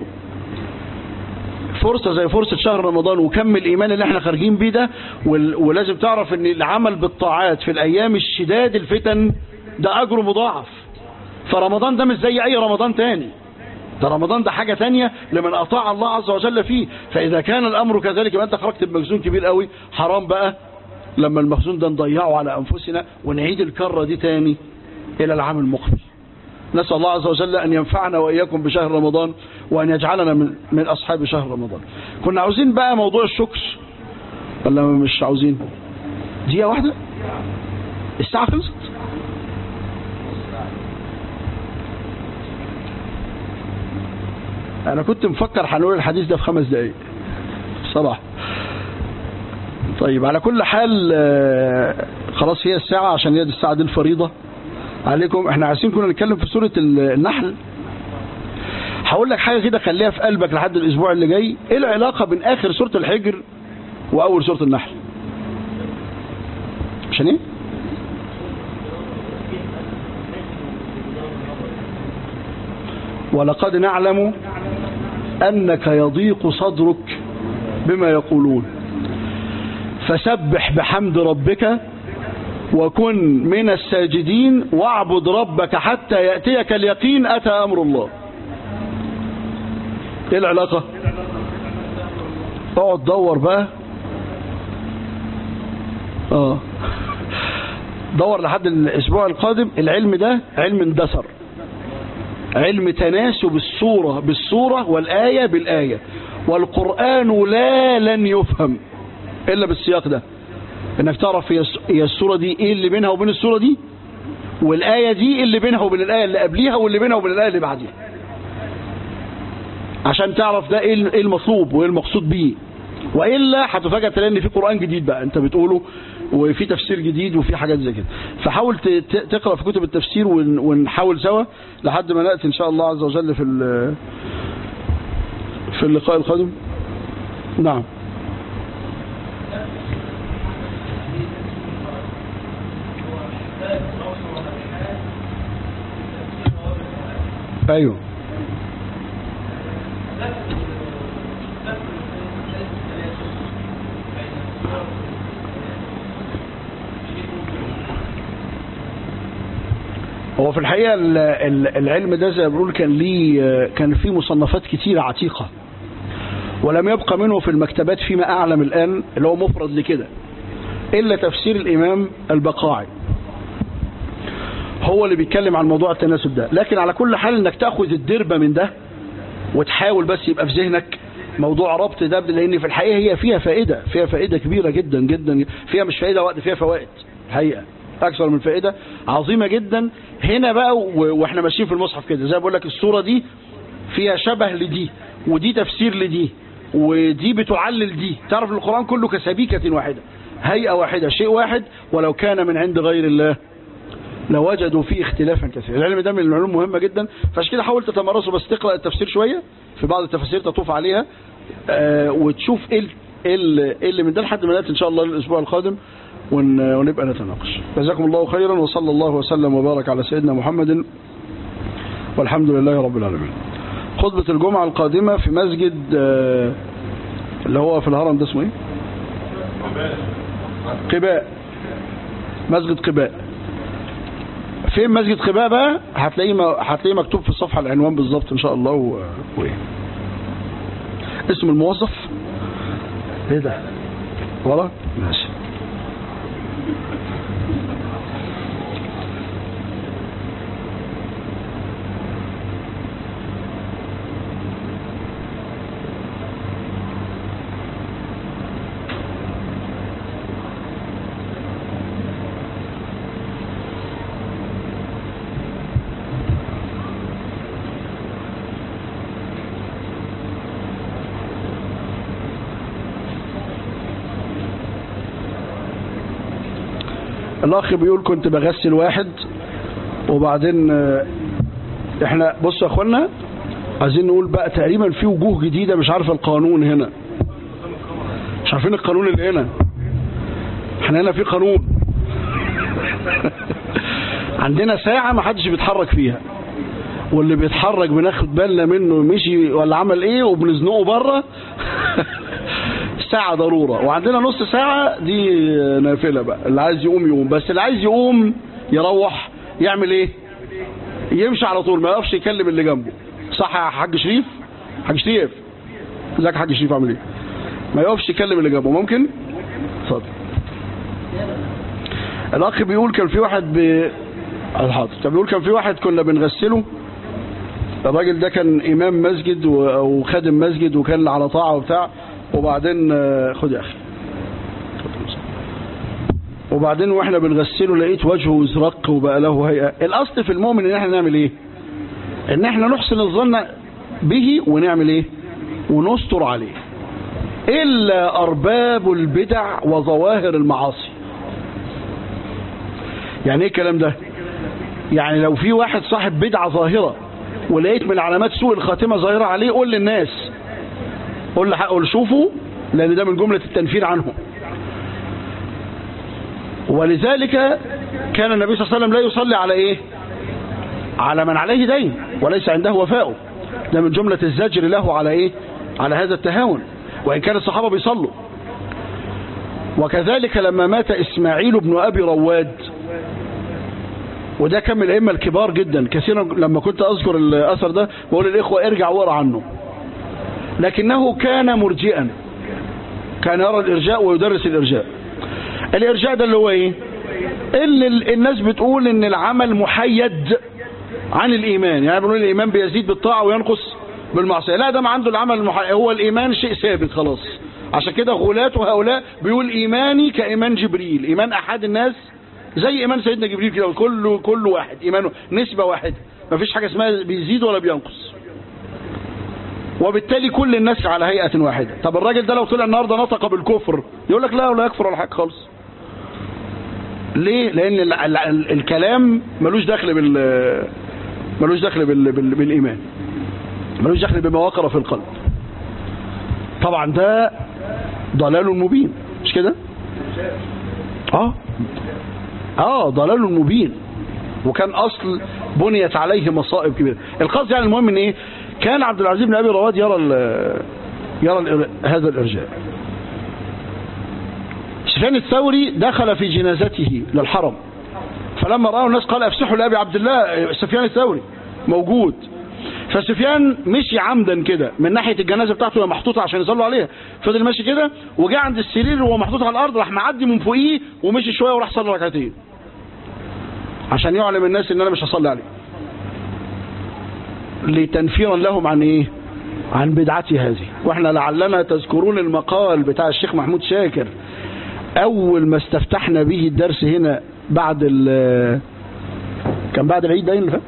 فرصة زي فرصة شهر رمضان وكم الإيمان اللي احنا خارجين بيه ده وال- ولازم تعرف أن العمل بالطاعات في الأيام الشداد الفتن ده أجره مضاعف فرمضان ده مش زي أي رمضان تاني ده رمضان ده حاجة تانية لمن أطاع الله عز وجل فيه فإذا كان الأمر كذلك يبقى أنت خرجت بمخزون كبير قوي حرام بقى لما المخزون ده نضيعه على أنفسنا ونعيد الكرة دي تاني إلى العام المقبل نسأل الله عز وجل أن ينفعنا وإياكم بشهر رمضان وأن يجعلنا من, من أصحاب شهر رمضان كنا عاوزين بقى موضوع الشكر ولا مش عاوزين دقيقة واحدة الساعة خلصت أنا كنت مفكر هنقول الحديث ده في خمس دقايق صراحة طيب على كل حال آه، خلاص هي الساعة عشان هي دي الساعة دي الفريضة عليكم احنا عايزين كنا نتكلم في سورة ال- النحل هقول لك حاجة كده خليها في قلبك لحد الأسبوع اللي جاي ايه العلاقة بين آخر سورة الحجر وأول سورة النحل عشان ايه ولقد نعلم أنك يضيق صدرك بما يقولون فسبح بحمد ربك وكن من الساجدين واعبد ربك حتى يأتيك اليقين أتى أمر الله ايه العلاقة اقعد دور بقى اه دور لحد الاسبوع القادم العلم ده علم اندثر علم تناسب الصورة بالصورة والآية بالآية والقرآن لا لن يفهم إلا بالسياق ده انك تعرف هي الس- هي الصورة دي ايه اللي بينها وبين الصورة دي والآية دي إيه اللي بينها وبين الآية اللي قبليها واللي بينها وبين الآية اللي بعديها عشان تعرف ده ايه ال- إيه المطلوب وايه المقصود بيه والا هتفاجئ تلاقي ان في قران جديد بقى انت بتقوله وفي تفسير جديد وفي حاجات زي كده فحاول ت- ت- تقرا في كتب التفسير ون- ونحاول سوا لحد ما ناتي ان شاء الله عز وجل في ال- في اللقاء القادم نعم ايوه هو في الحقيقة ال- ال- العلم ده زي ما بقول كان ليه كان فيه مصنفات كتيرة عتيقة ولم يبقى منه في المكتبات فيما أعلم الآن اللي هو مفرد لكده إلا تفسير الإمام البقاعي هو اللي بيتكلم عن موضوع التناسب ده لكن على كل حال انك تاخذ الدربة من ده وتحاول بس يبقى في ذهنك موضوع ربط ده لان في الحقيقة هي فيها فائدة فيها فائدة كبيرة جدا جدا فيها مش فائدة وقت فيها فوائد الحقيقة اكثر من فائده عظيمه جدا هنا بقى و- واحنا ماشيين في المصحف كده زي ما بقول لك الصوره دي فيها شبه لدي ودي تفسير لدي ودي بتعلل دي تعرف القران كله كسبيكه واحده هيئه واحده شيء واحد ولو كان من عند غير الله لوجدوا فيه اختلافا كثيرا العلم ده من العلوم مهمة جدا فعشان كده حاول تتمرسه بس تقرأ التفسير شوية في بعض التفاسير تطوف عليها آه وتشوف ايه ال- ايه ال- إيه اللي من ده لحد ما نأتي ان شاء الله الاسبوع القادم ون- ونبقى نتناقش جزاكم الله خيرا وصلى الله وسلم وبارك على سيدنا محمد والحمد لله رب العالمين خطبة الجمعة القادمة في مسجد آه اللي هو في الهرم ده اسمه ايه قباء مسجد قباء فين مسجد قباء بقى هتلاقيه م- هتلاقيه مكتوب في الصفحه العنوان بالظبط ان شاء الله و... وايه اسم الموظف ايه ده ورا ماشي الاخ بيقول كنت بغسل واحد وبعدين آه، احنا بصوا يا اخوانا عايزين نقول بقى تقريبا في وجوه جديدة مش عارفه القانون هنا مش عارفين القانون اللي هنا احنا هنا في قانون عندنا ساعة ما حدش بيتحرك فيها واللي بيتحرك بناخد بالنا منه مشي ولا عمل ايه وبنزنقه بره ساعة ضرورة وعندنا نص ساعة دي نافلة بقى اللي عايز يقوم يقوم بس اللي عايز يقوم يروح يعمل ايه يمشي على طول ما يقفش يكلم اللي جنبه صح يا حاج شريف حاج شريف ازيك يا حاج شريف عامل ايه ما يقفش يكلم اللي جنبه ممكن اتفضل الاخ بيقول كان في واحد ب الحاضر كان بيقول كان في واحد كنا بنغسله الراجل ده كان امام مسجد و- او خادم مسجد وكان على طاعه وبتاع وبعدين آه، خد يا اخي وبعدين واحنا بنغسله لقيت وجهه ازرق وبقى له هيئه الاصل في المؤمن ان احنا نعمل ايه ان احنا نحسن الظن به ونعمل ايه ونستر عليه الا ارباب البدع وظواهر المعاصي يعني ايه الكلام ده يعني لو في واحد صاحب بدعة ظاهرة ولقيت من علامات سوء الخاتمة ظاهرة عليه قول للناس قول لحق قول شوفوا لأن ده من جملة التنفير عنه ولذلك كان النبي صلى الله عليه وسلم لا يصلي على ايه على من عليه دين وليس عنده وفاء ده من جملة الزجر له على ايه على هذا التهاون وإن كان الصحابة بيصلوا وكذلك لما مات إسماعيل بن أبي رواد وده كان من الأئمة الكبار جدا كثيرا لما كنت أذكر الأثر ده بقول للإخوة ارجع ورا عنه لكنه كان مرجئا كان يرى الإرجاء ويدرس الإرجاء الإرجاء ده اللي هو إيه اللي ال- الناس بتقول إن العمل محيد عن الإيمان يعني بيقولوا الإيمان بيزيد بالطاعة وينقص بالمعصية لا ده ما عنده العمل المحيد هو الإيمان شيء ثابت خلاص عشان كده غلاة هؤلاء بيقول إيماني كإيمان جبريل إيمان أحد الناس زي إيمان سيدنا جبريل كده كله كل واحد إيمانه نسبة واحدة ما فيش حاجة اسمها بيزيد ولا بينقص وبالتالي كل الناس على هيئة واحدة طب الراجل ده لو طلع النهاردة نطق بالكفر يقول لك لا ولا يكفر ولا حاجة خالص ليه لان ال ال ال الكلام ملوش دخل بال ملوش دخل بال بال بالايمان ملوش دخل بما وقر في القلب طبعا ده ضلال مبين مش كده اه اه ضلال مبين وكان اصل بنيت عليه مصائب كبيره القصد يعني المهم ان ايه كان عبد العزيز بن ابي رواد يرى ال يرى ال هذا الارجاء سفيان الثوري دخل في جنازته للحرم فلما رأوا الناس قال افسحوا لأبي عبد الله سفيان الثوري موجود فسفيان مشي عمدا كده من ناحية الجنازة بتاعته وهي محطوطة عشان يصلوا عليها فضل ماشي كده وجاء عند السرير وهو محطوط على الأرض راح معدي من فوقيه ومشي شوية وراح صلى ركعتين عشان يعلم الناس ان انا مش هصلي عليه لتنفيرا لهم عن ايه عن بدعتي هذه واحنا لعلنا تذكرون المقال بتاع الشيخ محمود شاكر اول ما استفتحنا به الدرس هنا بعد ال كان بعد العيد باين اللي فات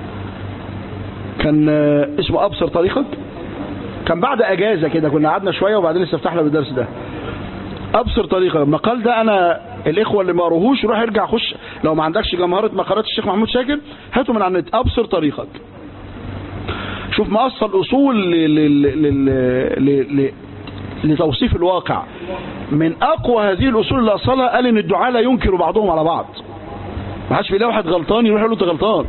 كان آه، اسمه ابصر طريقك كان بعد اجازه كده كنا قعدنا شويه وبعدين استفتحنا بالدرس ده ابصر طريقك المقال ده انا الاخوه اللي ما قروهوش روح ارجع خش لو ما عندكش جمهره مقالات الشيخ محمود شاكر هاته من على النت ابصر طريقك شوف مقص الاصول ل- ل- ل- ل- ل- لتوصيف الواقع من اقوى هذه الاصول اللي اصلها قال ان الدعاء لا ينكر بعضهم على بعض ما حدش بيلاقي واحد غلطان يروح يقول له انت غلطان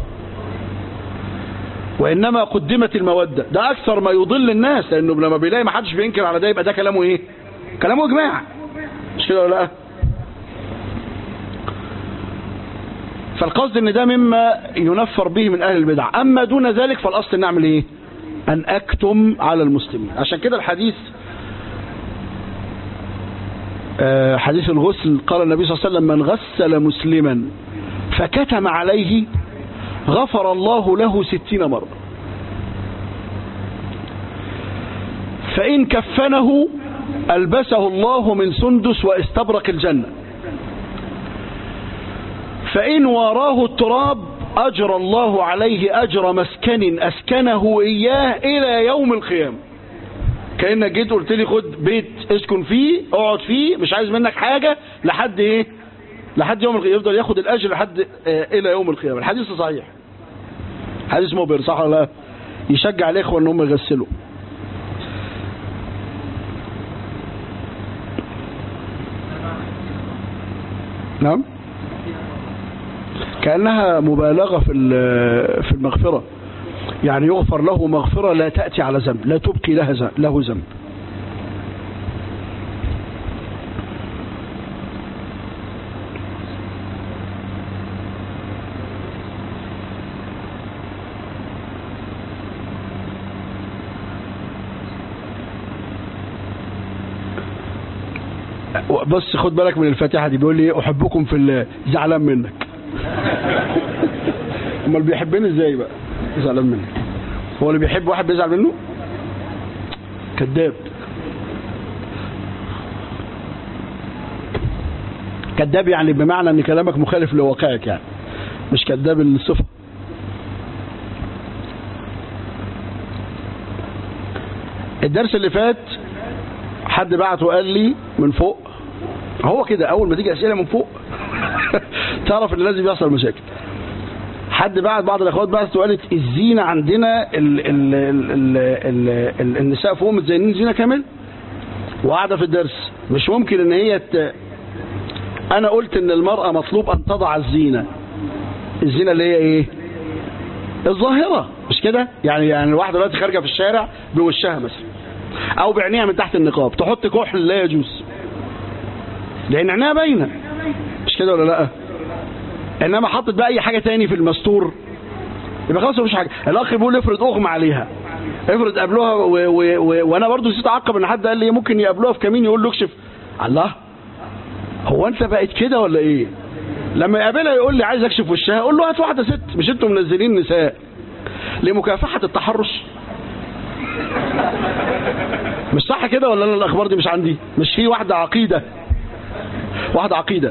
وانما قدمت الموده ده اكثر ما يضل الناس لانه لما بيلاقي ما حدش بينكر على ده يبقى ده كلامه ايه كلامه اجماع مش كده ولا لا فالقصد ان ده مما ينفر به من اهل البدع اما دون ذلك فالاصل نعمل ايه ان اكتم على المسلمين عشان كده الحديث آه، حديث الغسل قال النبي صلى الله عليه وسلم من غسل مسلما فكتم عليه غفر الله له ستين مرة فإن كفنه ألبسه الله من سندس واستبرق الجنة فإن وراه التراب أجرى الله عليه أجر مسكن أسكنه إياه إلى يوم القيامة كأنك جيت قلت لي خد بيت اسكن فيه اقعد فيه مش عايز منك حاجة لحد ايه لحد يوم القيامة يفضل ياخد الأجر لحد آه إلى يوم القيامة الحديث صحيح حديث مبهر صح ولا لا يشجع الإخوة ان هم يغسلوا نعم كأنها مبالغة في ال- في المغفرة يعني يغفر له مغفرة لا تأتي على ذنب لا تبقي لها ذنب- له ذنب بص خد بالك من الفاتحة دي بيقول لي أحبكم في الله زعلان منك امال بيحبني ازاي بقى زعلان منك هو اللي بيحب واحد بيزعل منه كذاب كذاب يعني بمعنى ان كلامك مخالف لواقعك يعني مش كذاب الصفة الدرس اللي فات حد بعته قال لي من فوق هو كده اول ما تيجي اسئله من فوق تعرف ان لازم يحصل مشاكل حد بعت بعض الاخوات بعتت وقالت الزينه عندنا ال ال ال ال ال ال النساء فوق متزينين زينه كامل وقاعده في الدرس مش ممكن ان هي ت... انا قلت ان المراه مطلوب ان تضع الزينه الزينه اللي هي ايه الظاهره مش كده يعني يعني الواحده دلوقتي خارجه في الشارع بوشها مثلا او بعينيها من تحت النقاب تحط كحل لا يجوز لان عينيها باينه مش كده ولا لا انما حطت بقى اي حاجه تاني في المستور يبقى خلاص مفيش حاجه الاخ بيقول افرض اغمى عليها افرض قابلوها و... و... و... وانا برضو نسيت اعقب ان حد قال لي ممكن يقابلوها في كمين يقول له اكشف الله هو انت بقيت كده ولا ايه لما يقابلها يقول لي عايز اكشف وشها اقول له هات واحده ست مش انتوا منزلين نساء لمكافحه التحرش مش صح كده ولا انا الاخبار دي مش عندي مش في واحده عقيده واحده عقيده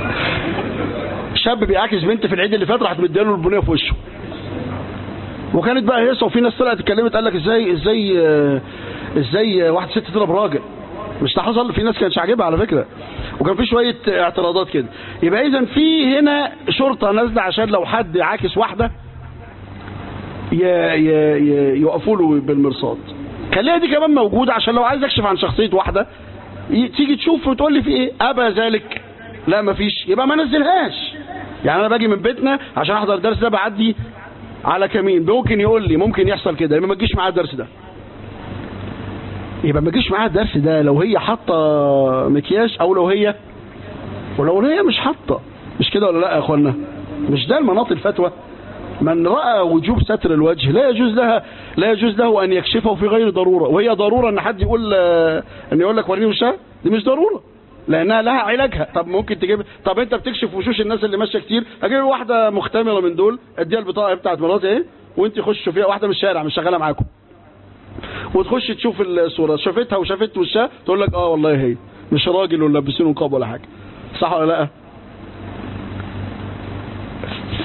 شاب بيعاكس بنت في العيد اللي فات راحت مديله البنيه في وشه وكانت بقى هيصه وفي ناس طلعت اتكلمت قال لك ازاي ازاي آه، ازاي آه، واحد ست تضرب راجل مش ده حصل في ناس كانتش عاجبها على فكره وكان في شويه اعتراضات كده يبقى اذا في هنا شرطه نازله عشان لو حد عاكس واحده ي- ي- ي- يقفوا له بالمرصاد خليها دي كمان موجوده عشان لو عايز اكشف عن شخصيه واحده ي- تيجي تشوف وتقول لي في ايه ابى ذلك لا مفيش يبقى ما نزلهاش يعني انا باجي من بيتنا عشان احضر الدرس ده بعدي على كمين ممكن يقول لي ممكن يحصل كده يبقى ما تجيش معاه الدرس ده يبقى ما تجيش معاه الدرس ده لو هي حاطه مكياج او لو هي ولو هي مش حاطه مش كده ولا لا يا اخوانا مش ده المناط الفتوى من راى وجوب ستر الوجه لا يجوز لها لا يجوز له ان يكشفه في غير ضروره وهي ضروره ان حد يقول آه، ان يقول لك وريني وشها دي مش ضروره لانها لها علاجها طب ممكن تجيب طب انت بتكشف وشوش الناس اللي ماشيه كتير اجيب واحده مختمره من دول اديها البطاقه بتاعت مراتي ايه وانت خش فيها واحده من الشارع مش شغاله معاكم وتخش تشوف الصوره شافتها وشافت وشها تقول لك اه والله هي مش راجل ولا لابسين نقاب ولا حاجه صح ولا لا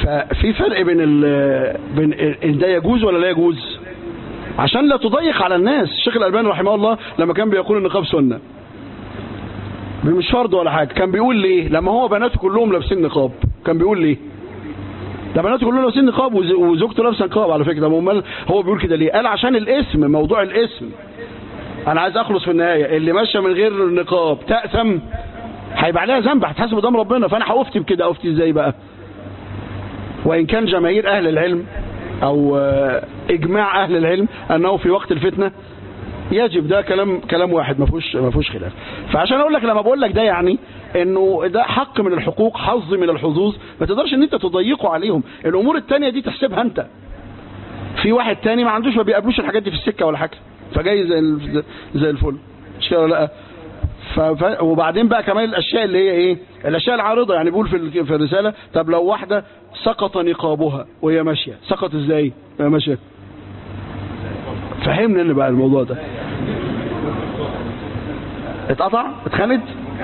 ففي فرق بين ال بين ال- ده يجوز ولا لا يجوز عشان لا تضيق على الناس الشيخ الألباني رحمه الله لما كان بيقول النقاب سنة مش فرض ولا حاجة كان بيقول ليه لما هو بناته كلهم لابسين نقاب كان بيقول ليه ده بناته كلهم لابسين نقاب وز- وزوجته لابسه نقاب على فكره طب امال هو بيقول كده ليه قال عشان الاسم موضوع الاسم انا عايز اخلص في النهايه اللي ماشيه من غير نقاب تأثم هيبقى عليها ذنب هتحاسب قدام ربنا فانا هافتي بكده افتي ازاي بقى وان كان جماهير اهل العلم او آه، اجماع اهل العلم انه في وقت الفتنه يجب ده كلام كلام واحد ما فيهوش ما فيهوش خلاف فعشان اقول لك لما بقول لك ده يعني انه ده حق من الحقوق حظ من الحظوظ ما تقدرش ان انت تضيقه عليهم الامور التانية دي تحسبها انت في واحد تاني ما عندوش ما بيقابلوش الحاجات دي في السكه ولا حاجه فجاي زي ال- زي الفل مش كده ولا لا ف... ف... وبعدين بقى كمان الاشياء اللي هي ايه الاشياء العارضه يعني بيقول في ال- في الرساله طب لو واحده سقط نقابها وهي ماشيه سقط ازاي وهي ماشيه فهمنا ان بقى الموضوع ده اتقطع اتخنت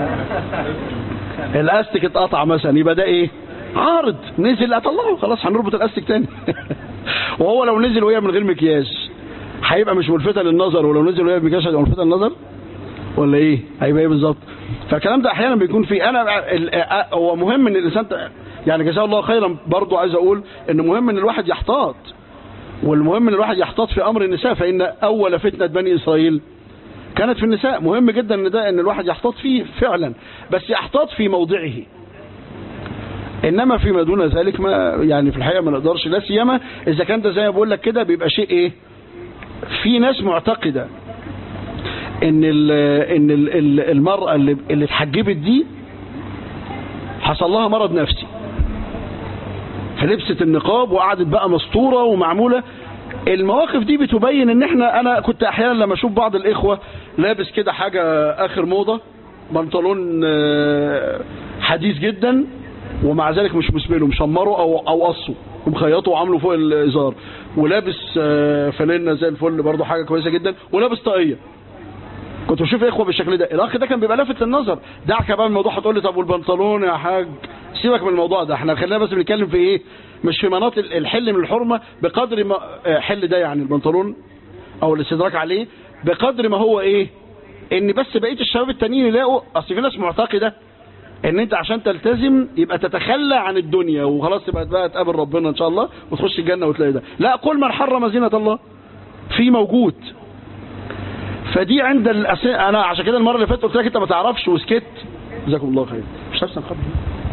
الاستك اتقطع مثلا يبقى ده ايه عارض نزل اطلعه خلاص هنربط الاستك تاني وهو لو نزل وهي من غير مكياج هيبقى مش ملفتة للنظر ولو نزل وهي بمكياج هيبقى ملفتة للنظر ولا ايه هيبقى ايه بالظبط فالكلام ده احيانا بيكون فيه انا ال- ا- هو مهم ان الانسان ت- يعني جزاه الله خيرا برضو عايز اقول ان مهم ان الواحد يحتاط والمهم ان الواحد يحتاط في امر النساء فان اول فتنه بني اسرائيل كانت في النساء مهم جدا ان ده ان الواحد يحتاط فيه فعلا بس يحتاط في موضعه انما فيما دون ذلك ما يعني في الحقيقه ما نقدرش لا سيما اذا كان ده زي ما بقول لك كده بيبقى شيء ايه في ناس معتقده ان ال ان ال ال المراه اللي اللي اتحجبت دي حصل لها مرض نفسي فلبست النقاب وقعدت بقى مسطوره ومعموله المواقف دي بتبين ان احنا انا كنت احيانا لما اشوف بعض الاخوه لابس كده حاجه اخر موضه بنطلون آه، حديث جدا ومع ذلك مش مسبله مشمره او او قصه ومخيطه وعامله فوق الازار ولابس آه، فانلة زي الفل برضه حاجه كويسه جدا ولابس طاقيه كنت بشوف اخوه بالشكل ده الاخ ده كان بيبقى لافت للنظر دعك بقى الموضوع هتقول لي طب والبنطلون يا حاج سيبك من الموضوع ده احنا خلينا بس بنتكلم في ايه مش في مناطق الحل من الحرمه بقدر ما آه، حل ده يعني البنطلون او الاستدراك عليه بقدر ما هو ايه ان بس بقيه الشباب التانيين يلاقوا اصل في ناس معتقده ان انت عشان تلتزم يبقى تتخلى عن الدنيا وخلاص تبقى بقى تقابل ربنا ان شاء الله وتخش الجنه وتلاقي ده لا قل من حرم زينه الله في موجود فدي عند الأس... انا عشان كده المره اللي فاتت قلت لك انت ما تعرفش وسكت جزاكم الله خير مش لابسه نقاب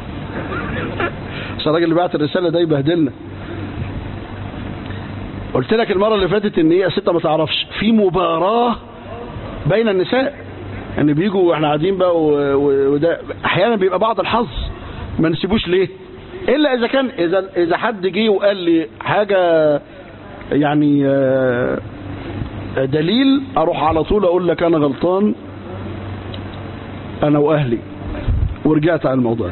عشان الراجل اللي بعت الرساله ده يبهدلنا قلت لك المره اللي فاتت ان هي ستة ما تعرفش في مباراه بين النساء ان بيجوا واحنا قاعدين بقى و- و- وده احيانا بيبقى بعض الحظ ما نسيبوش ليه الا اذا كان اذا اذا حد جه وقال لي حاجه يعني آه، دليل اروح على طول اقول لك انا غلطان انا واهلي ورجعت على الموضوع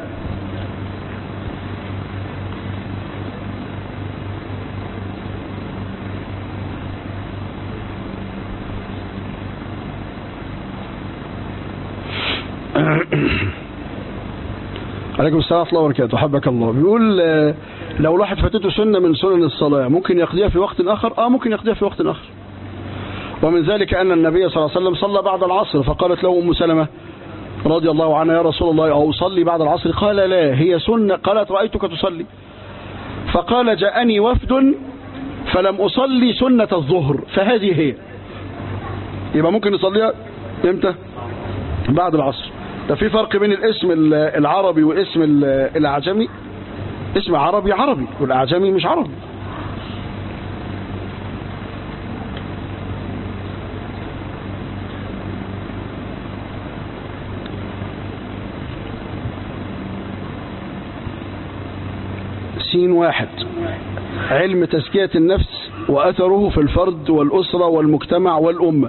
عليكم السلام ورحمة الله وبركاته حبك الله بيقول آه، لو الواحد فاتته سنة من سنن الصلاة ممكن يقضيها في وقت آخر اه ممكن يقضيها في وقت آخر ومن ذلك أن النبي صلى الله عليه وسلم صلى بعد العصر فقالت له أم سلمة رضي الله عنها يا رسول الله أو صلي بعد العصر قال لا هي سنة قالت رأيتك تصلي فقال جاءني وفد فلم أصلي سنة الظهر فهذه هي يبقى ممكن نصليها امتى بعد العصر ده في فرق بين الاسم ال- العربي واسم ال- الأعجمي اسم عربي عربي والأعجمي مش عربي سين واحد علم تزكية النفس وأثره في الفرد والأسرة والمجتمع والأمة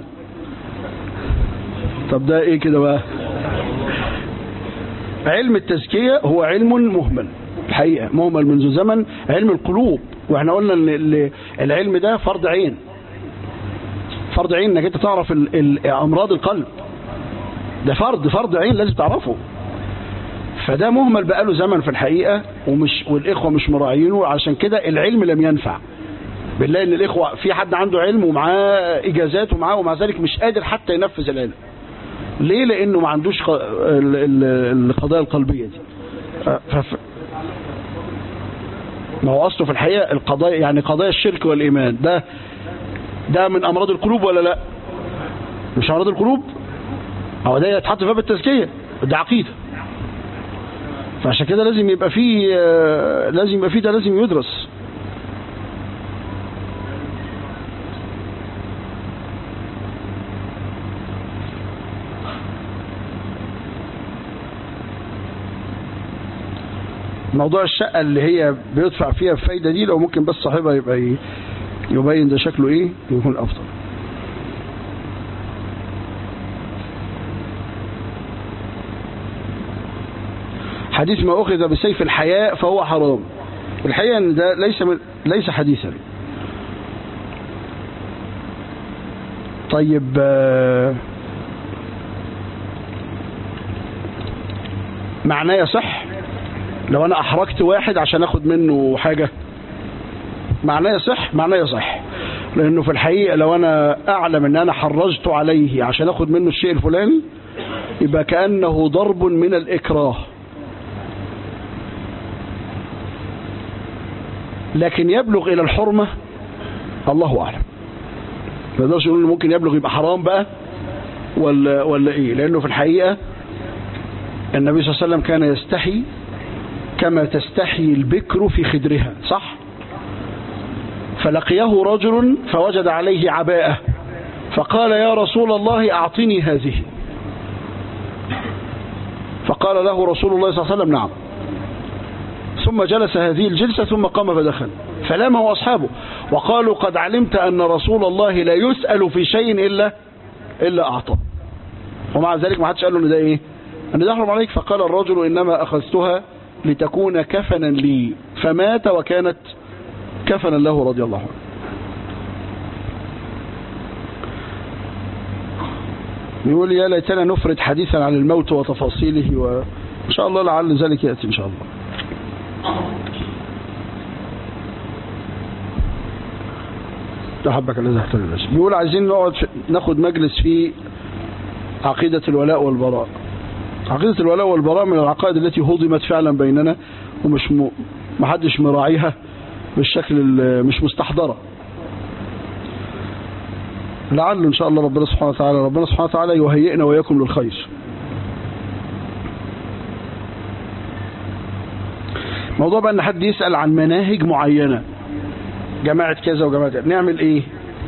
طب ده ايه كده بقى علم التزكية هو علم مهمل الحقيقة مهمل منذ زمن علم القلوب واحنا قلنا ان ال- العلم ده فرض عين فرض عين انك انت تعرف ال- ال- امراض القلب ده فرض فرض عين لازم تعرفه فده مهمل بقاله زمن في الحقيقة ومش والإخوة مش مراعينه عشان كده العلم لم ينفع بالله ان الإخوة في حد عنده علم ومعاه إجازات ومعاه ومع ذلك مش قادر حتى ينفذ العلم ليه لأنه ما عندوش ق- ال- ال- القضايا القلبية دي فف... ما هو أصله في الحقيقة القضايا يعني قضايا الشرك والإيمان ده ده من أمراض القلوب ولا لا مش أمراض القلوب هو ده يتحط في باب التزكية ده عقيدة فعشان كده لازم يبقى فيه آه، لازم يبقى فيه ده لازم يدرس موضوع الشقة اللي هي بيدفع فيها الفايدة دي لو ممكن بس صاحبها يبقى ي- يبين ده شكله ايه يكون افضل حديث ما أخذ بسيف الحياء فهو حرام الحقيقة أن ده ليس من ليس حديثا طيب آه، معناه يصح لو أنا أحرجت واحد عشان أخد منه حاجة معناه يصح معناه يصح لأنه في الحقيقة لو أنا أعلم أن أنا حرجت عليه عشان أخد منه الشيء الفلاني يبقى كأنه ضرب من الإكراه لكن يبلغ إلى الحرمة الله أعلم ما نقدرش نقول إنه ممكن يبلغ يبقى حرام بقى ولا ولا إيه لأنه في الحقيقة النبي صلى الله عليه وسلم كان يستحي كما تستحي البكر في خدرها صح فلقيه رجل فوجد عليه عباءة فقال يا رسول الله أعطني هذه فقال له رسول الله صلى الله عليه وسلم نعم ثم جلس هذه الجلسة ثم قام فدخل فلامه أصحابه وقالوا قد علمت أن رسول الله لا يسأل في شيء إلا إلا أعطى ومع ذلك ما حدش قال له ان ده إيه أن ده يحرم عليك فقال الرجل إنما أخذتها لتكون كفنا لي فمات وكانت كفنا له رضي الله عنه يقول يا ليتنا نفرد حديثا عن الموت وتفاصيله وإن شاء الله لعل ذلك يأتي إن شاء الله أحبك الذي احتل الناس بيقول عايزين نقعد في ناخد مجلس في عقيدة الولاء والبراء عقيدة الولاء والبراء من العقائد التي هضمت فعلا بيننا ومش م... محدش مراعيها بالشكل ال- مش مستحضرة لعل إن شاء الله ربنا سبحانه وتعالى ربنا سبحانه وتعالى يهيئنا وإياكم للخير موضوع بقى ان حد يسأل عن مناهج معينة جماعة كذا وجماعة كذا نعمل ايه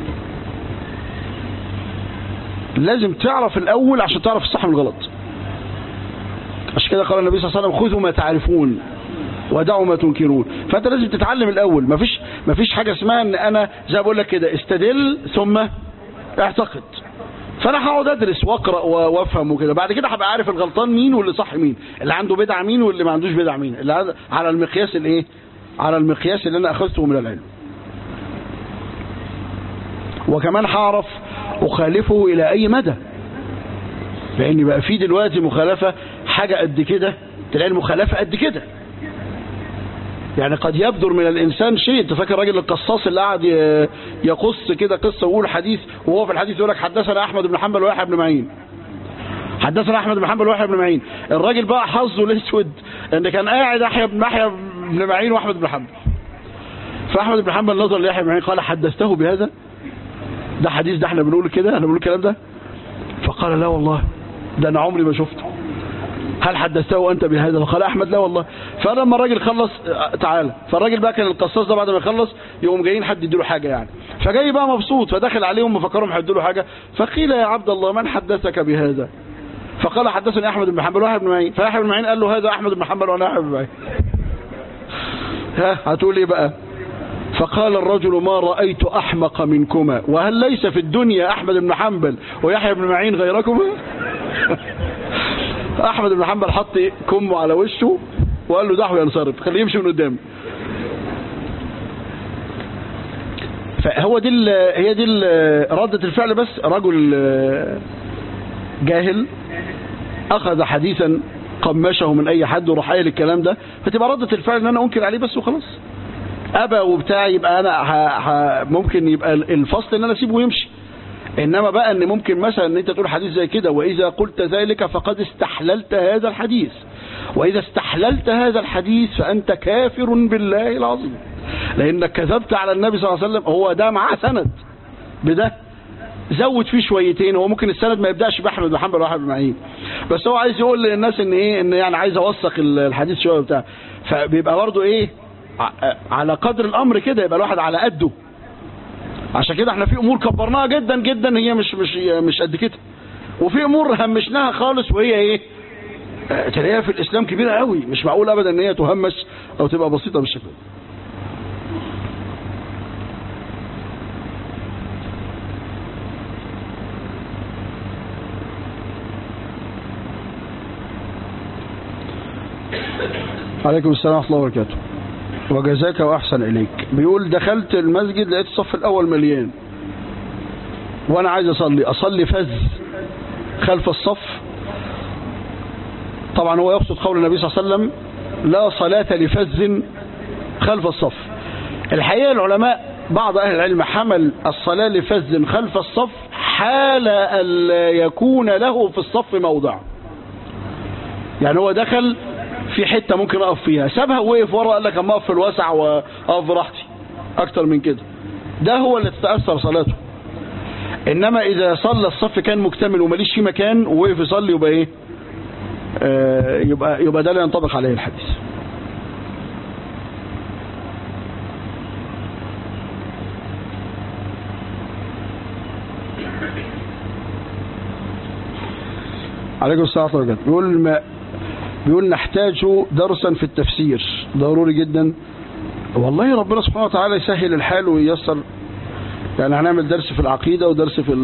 لازم تعرف الاول عشان تعرف الصح من الغلط عشان كده قال النبي صلى الله عليه وسلم خذوا ما تعرفون ودعوا ما تنكرون فانت لازم تتعلم الاول مفيش مفيش حاجة اسمها ان انا زي ما بقول لك كده استدل ثم اعتقد فانا هقعد ادرس واقرا و- وافهم وكده بعد كده هبقى عارف الغلطان مين واللي صح مين اللي عنده بدعه مين واللي ما عندوش بدعه مين اللي عاد- على المقياس الايه على المقياس اللي انا اخذته من العلم وكمان هعرف اخالفه الى اي مدى لان بقى في دلوقتي مخالفه حاجه قد كده تلاقي المخالفه قد كده يعني قد يبدر من الإنسان شيء انت فاكر الراجل القصاص اللي قاعد ي- يقص كده قصة ويقول حديث وهو في الحديث يقول لك حدثنا أحمد بن حنبل ويحيى بن معين حدثنا أحمد بن حنبل ويحيى بن معين الراجل بقى حظه الأسود ان كان قاعد يحيى بن يحيى بن معين وأحمد بن حنبل فأحمد بن حنبل نظر ليحيى بن معين قال حدثته بهذا ده حديث ده احنا بنقول كده احنا بنقول الكلام ده فقال لا والله ده انا عمري ما شفته هل حدثته أنت بهذا فقال أحمد لا والله فلما الراجل خلص آه، تعالى فالراجل بقى كان القصاص ده بعد ما يخلص يقوم جايين حد يديله حاجة يعني فجاي بقى مبسوط فدخل عليهم مفكرهم هيديله حاجة فقيل يا عبد الله من حدثك بهذا فقال حدثني أحمد بن حنبل ويحيى بن معين فيحيى بن معين قال له هذا أحمد بن حنبل وأنا يحيى بن معين ها هتقول ايه بقى فقال الرجل ما رأيت أحمق منكما وهل ليس في الدنيا أحمد بن حنبل ويحيى بن معين غيركما احمد بن حنبل حط إيه؟ كمه على وشه وقال له دعه ينصرف خليه يمشي من قدام فهو دي ال- هي دي ال- ردة الفعل بس رجل آه، جاهل اخذ حديثا قمشه من اي حد وراح قايل الكلام ده فتبقى ردة الفعل ان انا انكر عليه بس وخلاص ابى وبتاع يبقى انا ه... ه... ممكن يبقى الفصل ان انا اسيبه ويمشي انما بقى ان ممكن مثلا ان انت تقول حديث زي كده واذا قلت ذلك فقد استحللت هذا الحديث واذا استحللت هذا الحديث فانت كافر بالله العظيم لانك كذبت على النبي صلى الله عليه وسلم هو ده معاه سند بده زود فيه شويتين هو ممكن السند ما يبداش باحمد بن حنبل واحد بن معين بس هو عايز يقول للناس ان ايه ان يعني عايز اوثق الحديث شويه بتاع فبيبقى برضه ايه على قدر الامر كده يبقى الواحد على قده عشان كده احنا في امور كبرناها جدا جدا هي مش مش مش قد كده وفي امور همشناها خالص وهي ايه تلاقيها في الاسلام كبيره قوي مش معقول ابدا ان هي تهمش او تبقى بسيطه بالشكل ده عليكم السلام ورحمه الله وبركاته وجزاك واحسن اليك بيقول دخلت المسجد لقيت الصف الاول مليان وانا عايز اصلي اصلي فز خلف الصف طبعا هو يقصد قول النبي صلى الله عليه وسلم لا صلاة لفز خلف الصف الحقيقة العلماء بعض أهل العلم حمل الصلاة لفز خلف الصف حال ألا يكون له في الصف موضع يعني هو دخل في حتة ممكن أقف فيها سابها ووقف ورا قال لك أما أقف في الواسع وأقف براحتي أكتر من كده ده هو اللي تتأثر صلاته إنما إذا صلى الصف كان مكتمل وماليش فيه مكان ووقف يصلي يبقى إيه آه يبقى يبقى ده لا ينطبق عليه الحديث عليكم السلام ورحمة الله بيقول ما بيقول نحتاج درسا في التفسير ضروري جدا والله ربنا سبحانه وتعالى يسهل الحال وييسر يعني هنعمل درس في العقيدة ودرس في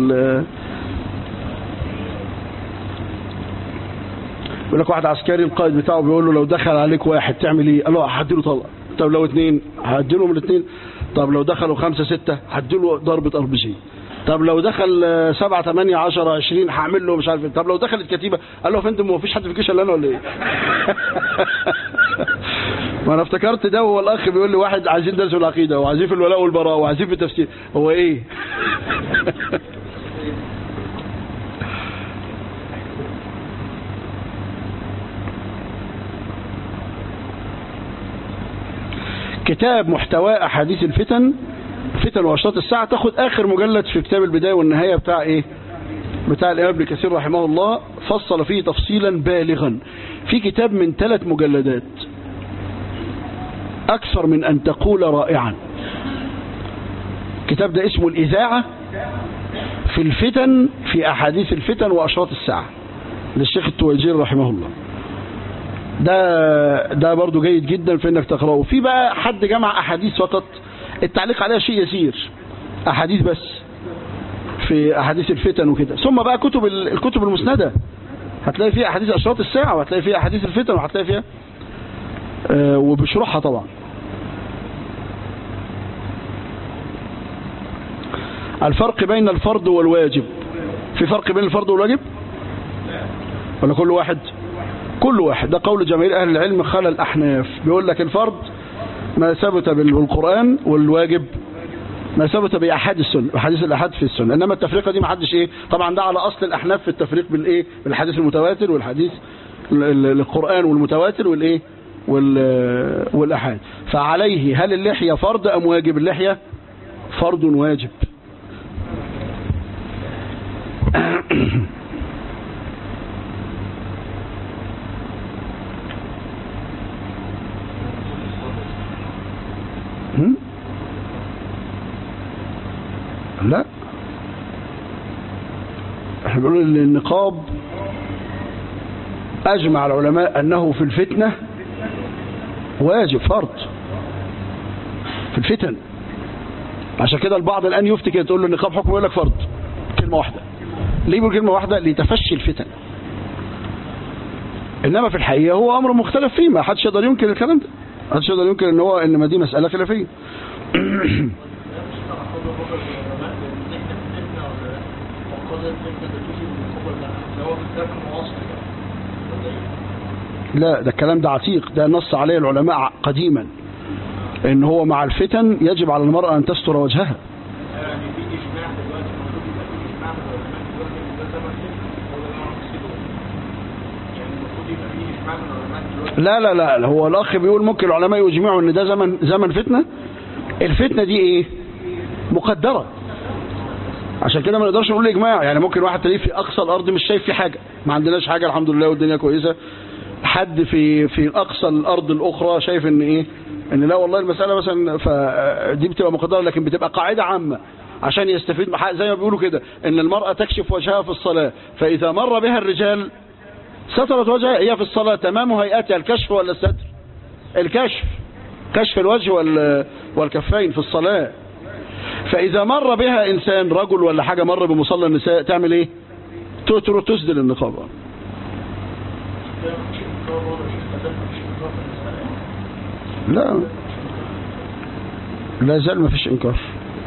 يقول لك واحد عسكري القائد بتاعه بيقول له لو دخل عليك واحد تعمل ايه قال له هديله طلقه طب لو اثنين هديله من الاثنين طب لو دخلوا خمسة ستة هديله ضربة ار بي جي طب لو دخل سبعة ثمانية عشرة عشرين هعمل له مش عارف طب لو دخلت كتيبة قال له يا فندم هو مفيش حد في الجيش الا انا ولا ايه ما انا افتكرت ده هو الاخ بيقول لي واحد عايزين درس العقيدة وعايزين في الولاء والبراء وعايزين في التفسير هو ايه كتاب محتوى احاديث الفتن فتن واشراط الساعة تاخد اخر مجلد في كتاب البداية والنهاية بتاع ايه بتاع الامام ابن كثير رحمه الله فصل فيه تفصيلا بالغا في كتاب من ثلاث مجلدات اكثر من ان تقول رائعا كتاب ده اسمه الاذاعة في الفتن في احاديث الفتن واشراط الساعة للشيخ التويجير رحمه الله ده ده برضو جيد جدا في انك تقراه في بقى حد جمع احاديث فقط التعليق عليها شيء يسير احاديث بس في احاديث الفتن وكده ثم بقى كتب الكتب المسندة هتلاقي فيها احاديث اشراط الساعة وهتلاقي فيها احاديث الفتن وهتلاقي فيها آه وبشروحها طبعا الفرق بين الفرض والواجب في فرق بين الفرض والواجب ولا كل واحد كل واحد ده قول جماهير أهل العلم خلى الأحناف بيقول لك الفرض ما ثبت بالقرآن والواجب ما ثبت بأحاد السنة بحديث الأحاد في السنة إنما التفريقة دي ما حدش إيه طبعا ده على أصل الأحناف في التفريق بالإيه بالحديث المتواتر والحديث القرآن والمتواتر والإيه والأحاد فعليه هل اللحية فرض أم واجب اللحية فرض واجب لا احنا بنقول ان النقاب اجمع العلماء انه في الفتنة واجب فرض في الفتن عشان كده البعض الان يفتي كده تقول له النقاب حكم يقول لك فرض كلمة واحدة ليه بيقول كلمة واحدة لتفشي الفتن انما في الحقيقة هو امر مختلف فيه ما حدش يقدر ينكر الكلام ده ما حدش يقدر ينكر ان هو ان ما دي مسألة خلافية لا ده الكلام ده عتيق ده نص عليه العلماء قديما ان هو مع الفتن يجب على المرأة ان تستر وجهها يعني في اجماع دلوقتي المفروض يبقى في اجماع من العلماء دلوقتي ان ده زمن فتنه هو ده اللي انا مقصده يعني المفروض يبقى في اجماع من العلماء دلوقتي لا لا لا لا، هو الاخ بيقول ممكن العلماء يجمعوا ان ده زمن زمن فتنة الفتنة دي ايه مقدرة عشان كده ما نقدرش نقول اجماع يعني ممكن واحد تلاقيه في اقصى الارض مش شايف في حاجة ما عندناش حاجة الحمد لله والدنيا كويسة حد في في اقصى الارض الاخرى شايف ان ايه ان لا والله المسألة مثلا فدي بتبقى مقدرة لكن بتبقى قاعدة عامة عشان يستفيد بحق- زي ما بيقولوا كده ان المرأة تكشف وجهها في الصلاة فاذا مر بها الرجال سترت وجهها هي في الصلاة تمام هيئتها الكشف ولا الستر الكشف كشف الوجه وال- والكفين في الصلاة فإذا مر بها إنسان رجل ولا حاجة مر بمصلى النساء تعمل إيه تتر تسدل النقاب ده مش انكار ولا شيء ده مش انكار في المسألة لا لا زال ما فيش إنكار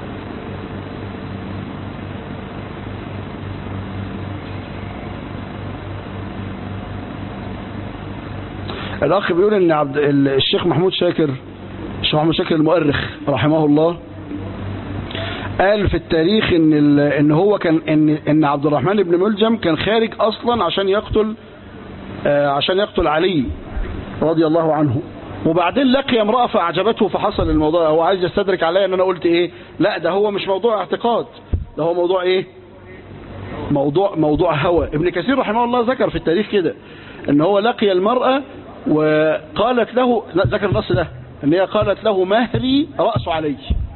الأخ بيقول إن عبد ال- الشيخ محمود شاكر الشيخ محمود شاكر المؤرخ رحمه الله قال في التاريخ ان ال- ان هو كان ان ان عبد الرحمن بن ملجم كان خارج اصلا عشان يقتل آه، عشان يقتل علي رضي الله عنه وبعدين لقي امرأة فأعجبته فحصل الموضوع هو عايز يستدرك عليا ان انا قلت ايه لا ده هو مش موضوع اعتقاد ده هو موضوع ايه موضوع موضوع هوى ابن كثير رحمه الله ذكر في التاريخ كده ان هو لقي المرأة وقالت له لا ذكر النص ده ان هي قالت له مهري رأس علي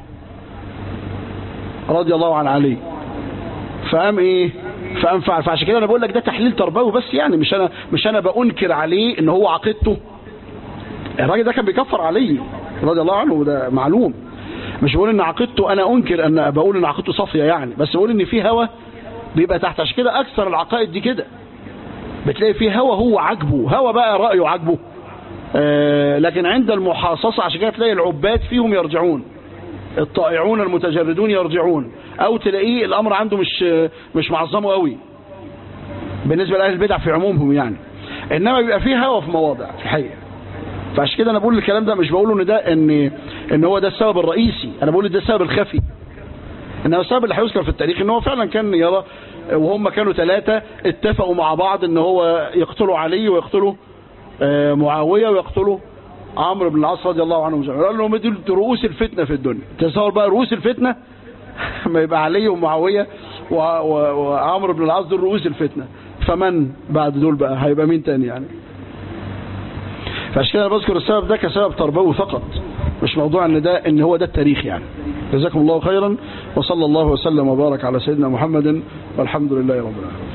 رضي الله عن علي فقام ايه فقام فعل فعشان كده انا بقول لك ده تحليل تربوي بس يعني مش انا مش انا بانكر عليه ان هو عقيدته الراجل ده كان بيكفر علي رضي الله عنه وده معلوم مش بقول ان عقيدته انا انكر ان بقول ان عقيدته صافيه يعني بس بقول ان في هوى بيبقى تحت عشان كده اكثر العقائد دي كده بتلاقي في هوى هو عاجبه هوى بقى رايه عاجبه آه لكن عند المحاصصه عشان كده تلاقي العباد فيهم يرجعون الطائعون المتجردون يرجعون او تلاقيه الامر عنده مش مش معظمه قوي بالنسبه لاهل البدع في عمومهم يعني انما بيبقى فيه هوى في مواضع في الحقيقه فعشان كده انا بقول الكلام ده مش بقوله ان ده ان ان هو ده السبب الرئيسي انا بقول ده السبب الخفي انما السبب اللي هيذكر في التاريخ ان هو فعلا كان يرى وهم كانوا ثلاثه اتفقوا مع بعض ان هو يقتلوا علي ويقتلوا آه، معاويه ويقتلوا عمرو بن العاص رضي الله عنهم جميعا قال لهم دول رؤوس الفتنه في الدنيا تصور بقى رؤوس الفتنه ما يبقى علي ومعاويه و- و- وعمرو بن العاص دول رؤوس الفتنه فمن بعد دول بقى هيبقى مين تاني يعني فعشان كده أنا بذكر السبب ده كسبب تربوي فقط مش موضوع ان ده ان هو ده التاريخ يعني جزاكم الله خيرا وصلى الله وسلم وبارك على سيدنا محمد والحمد لله رب العالمين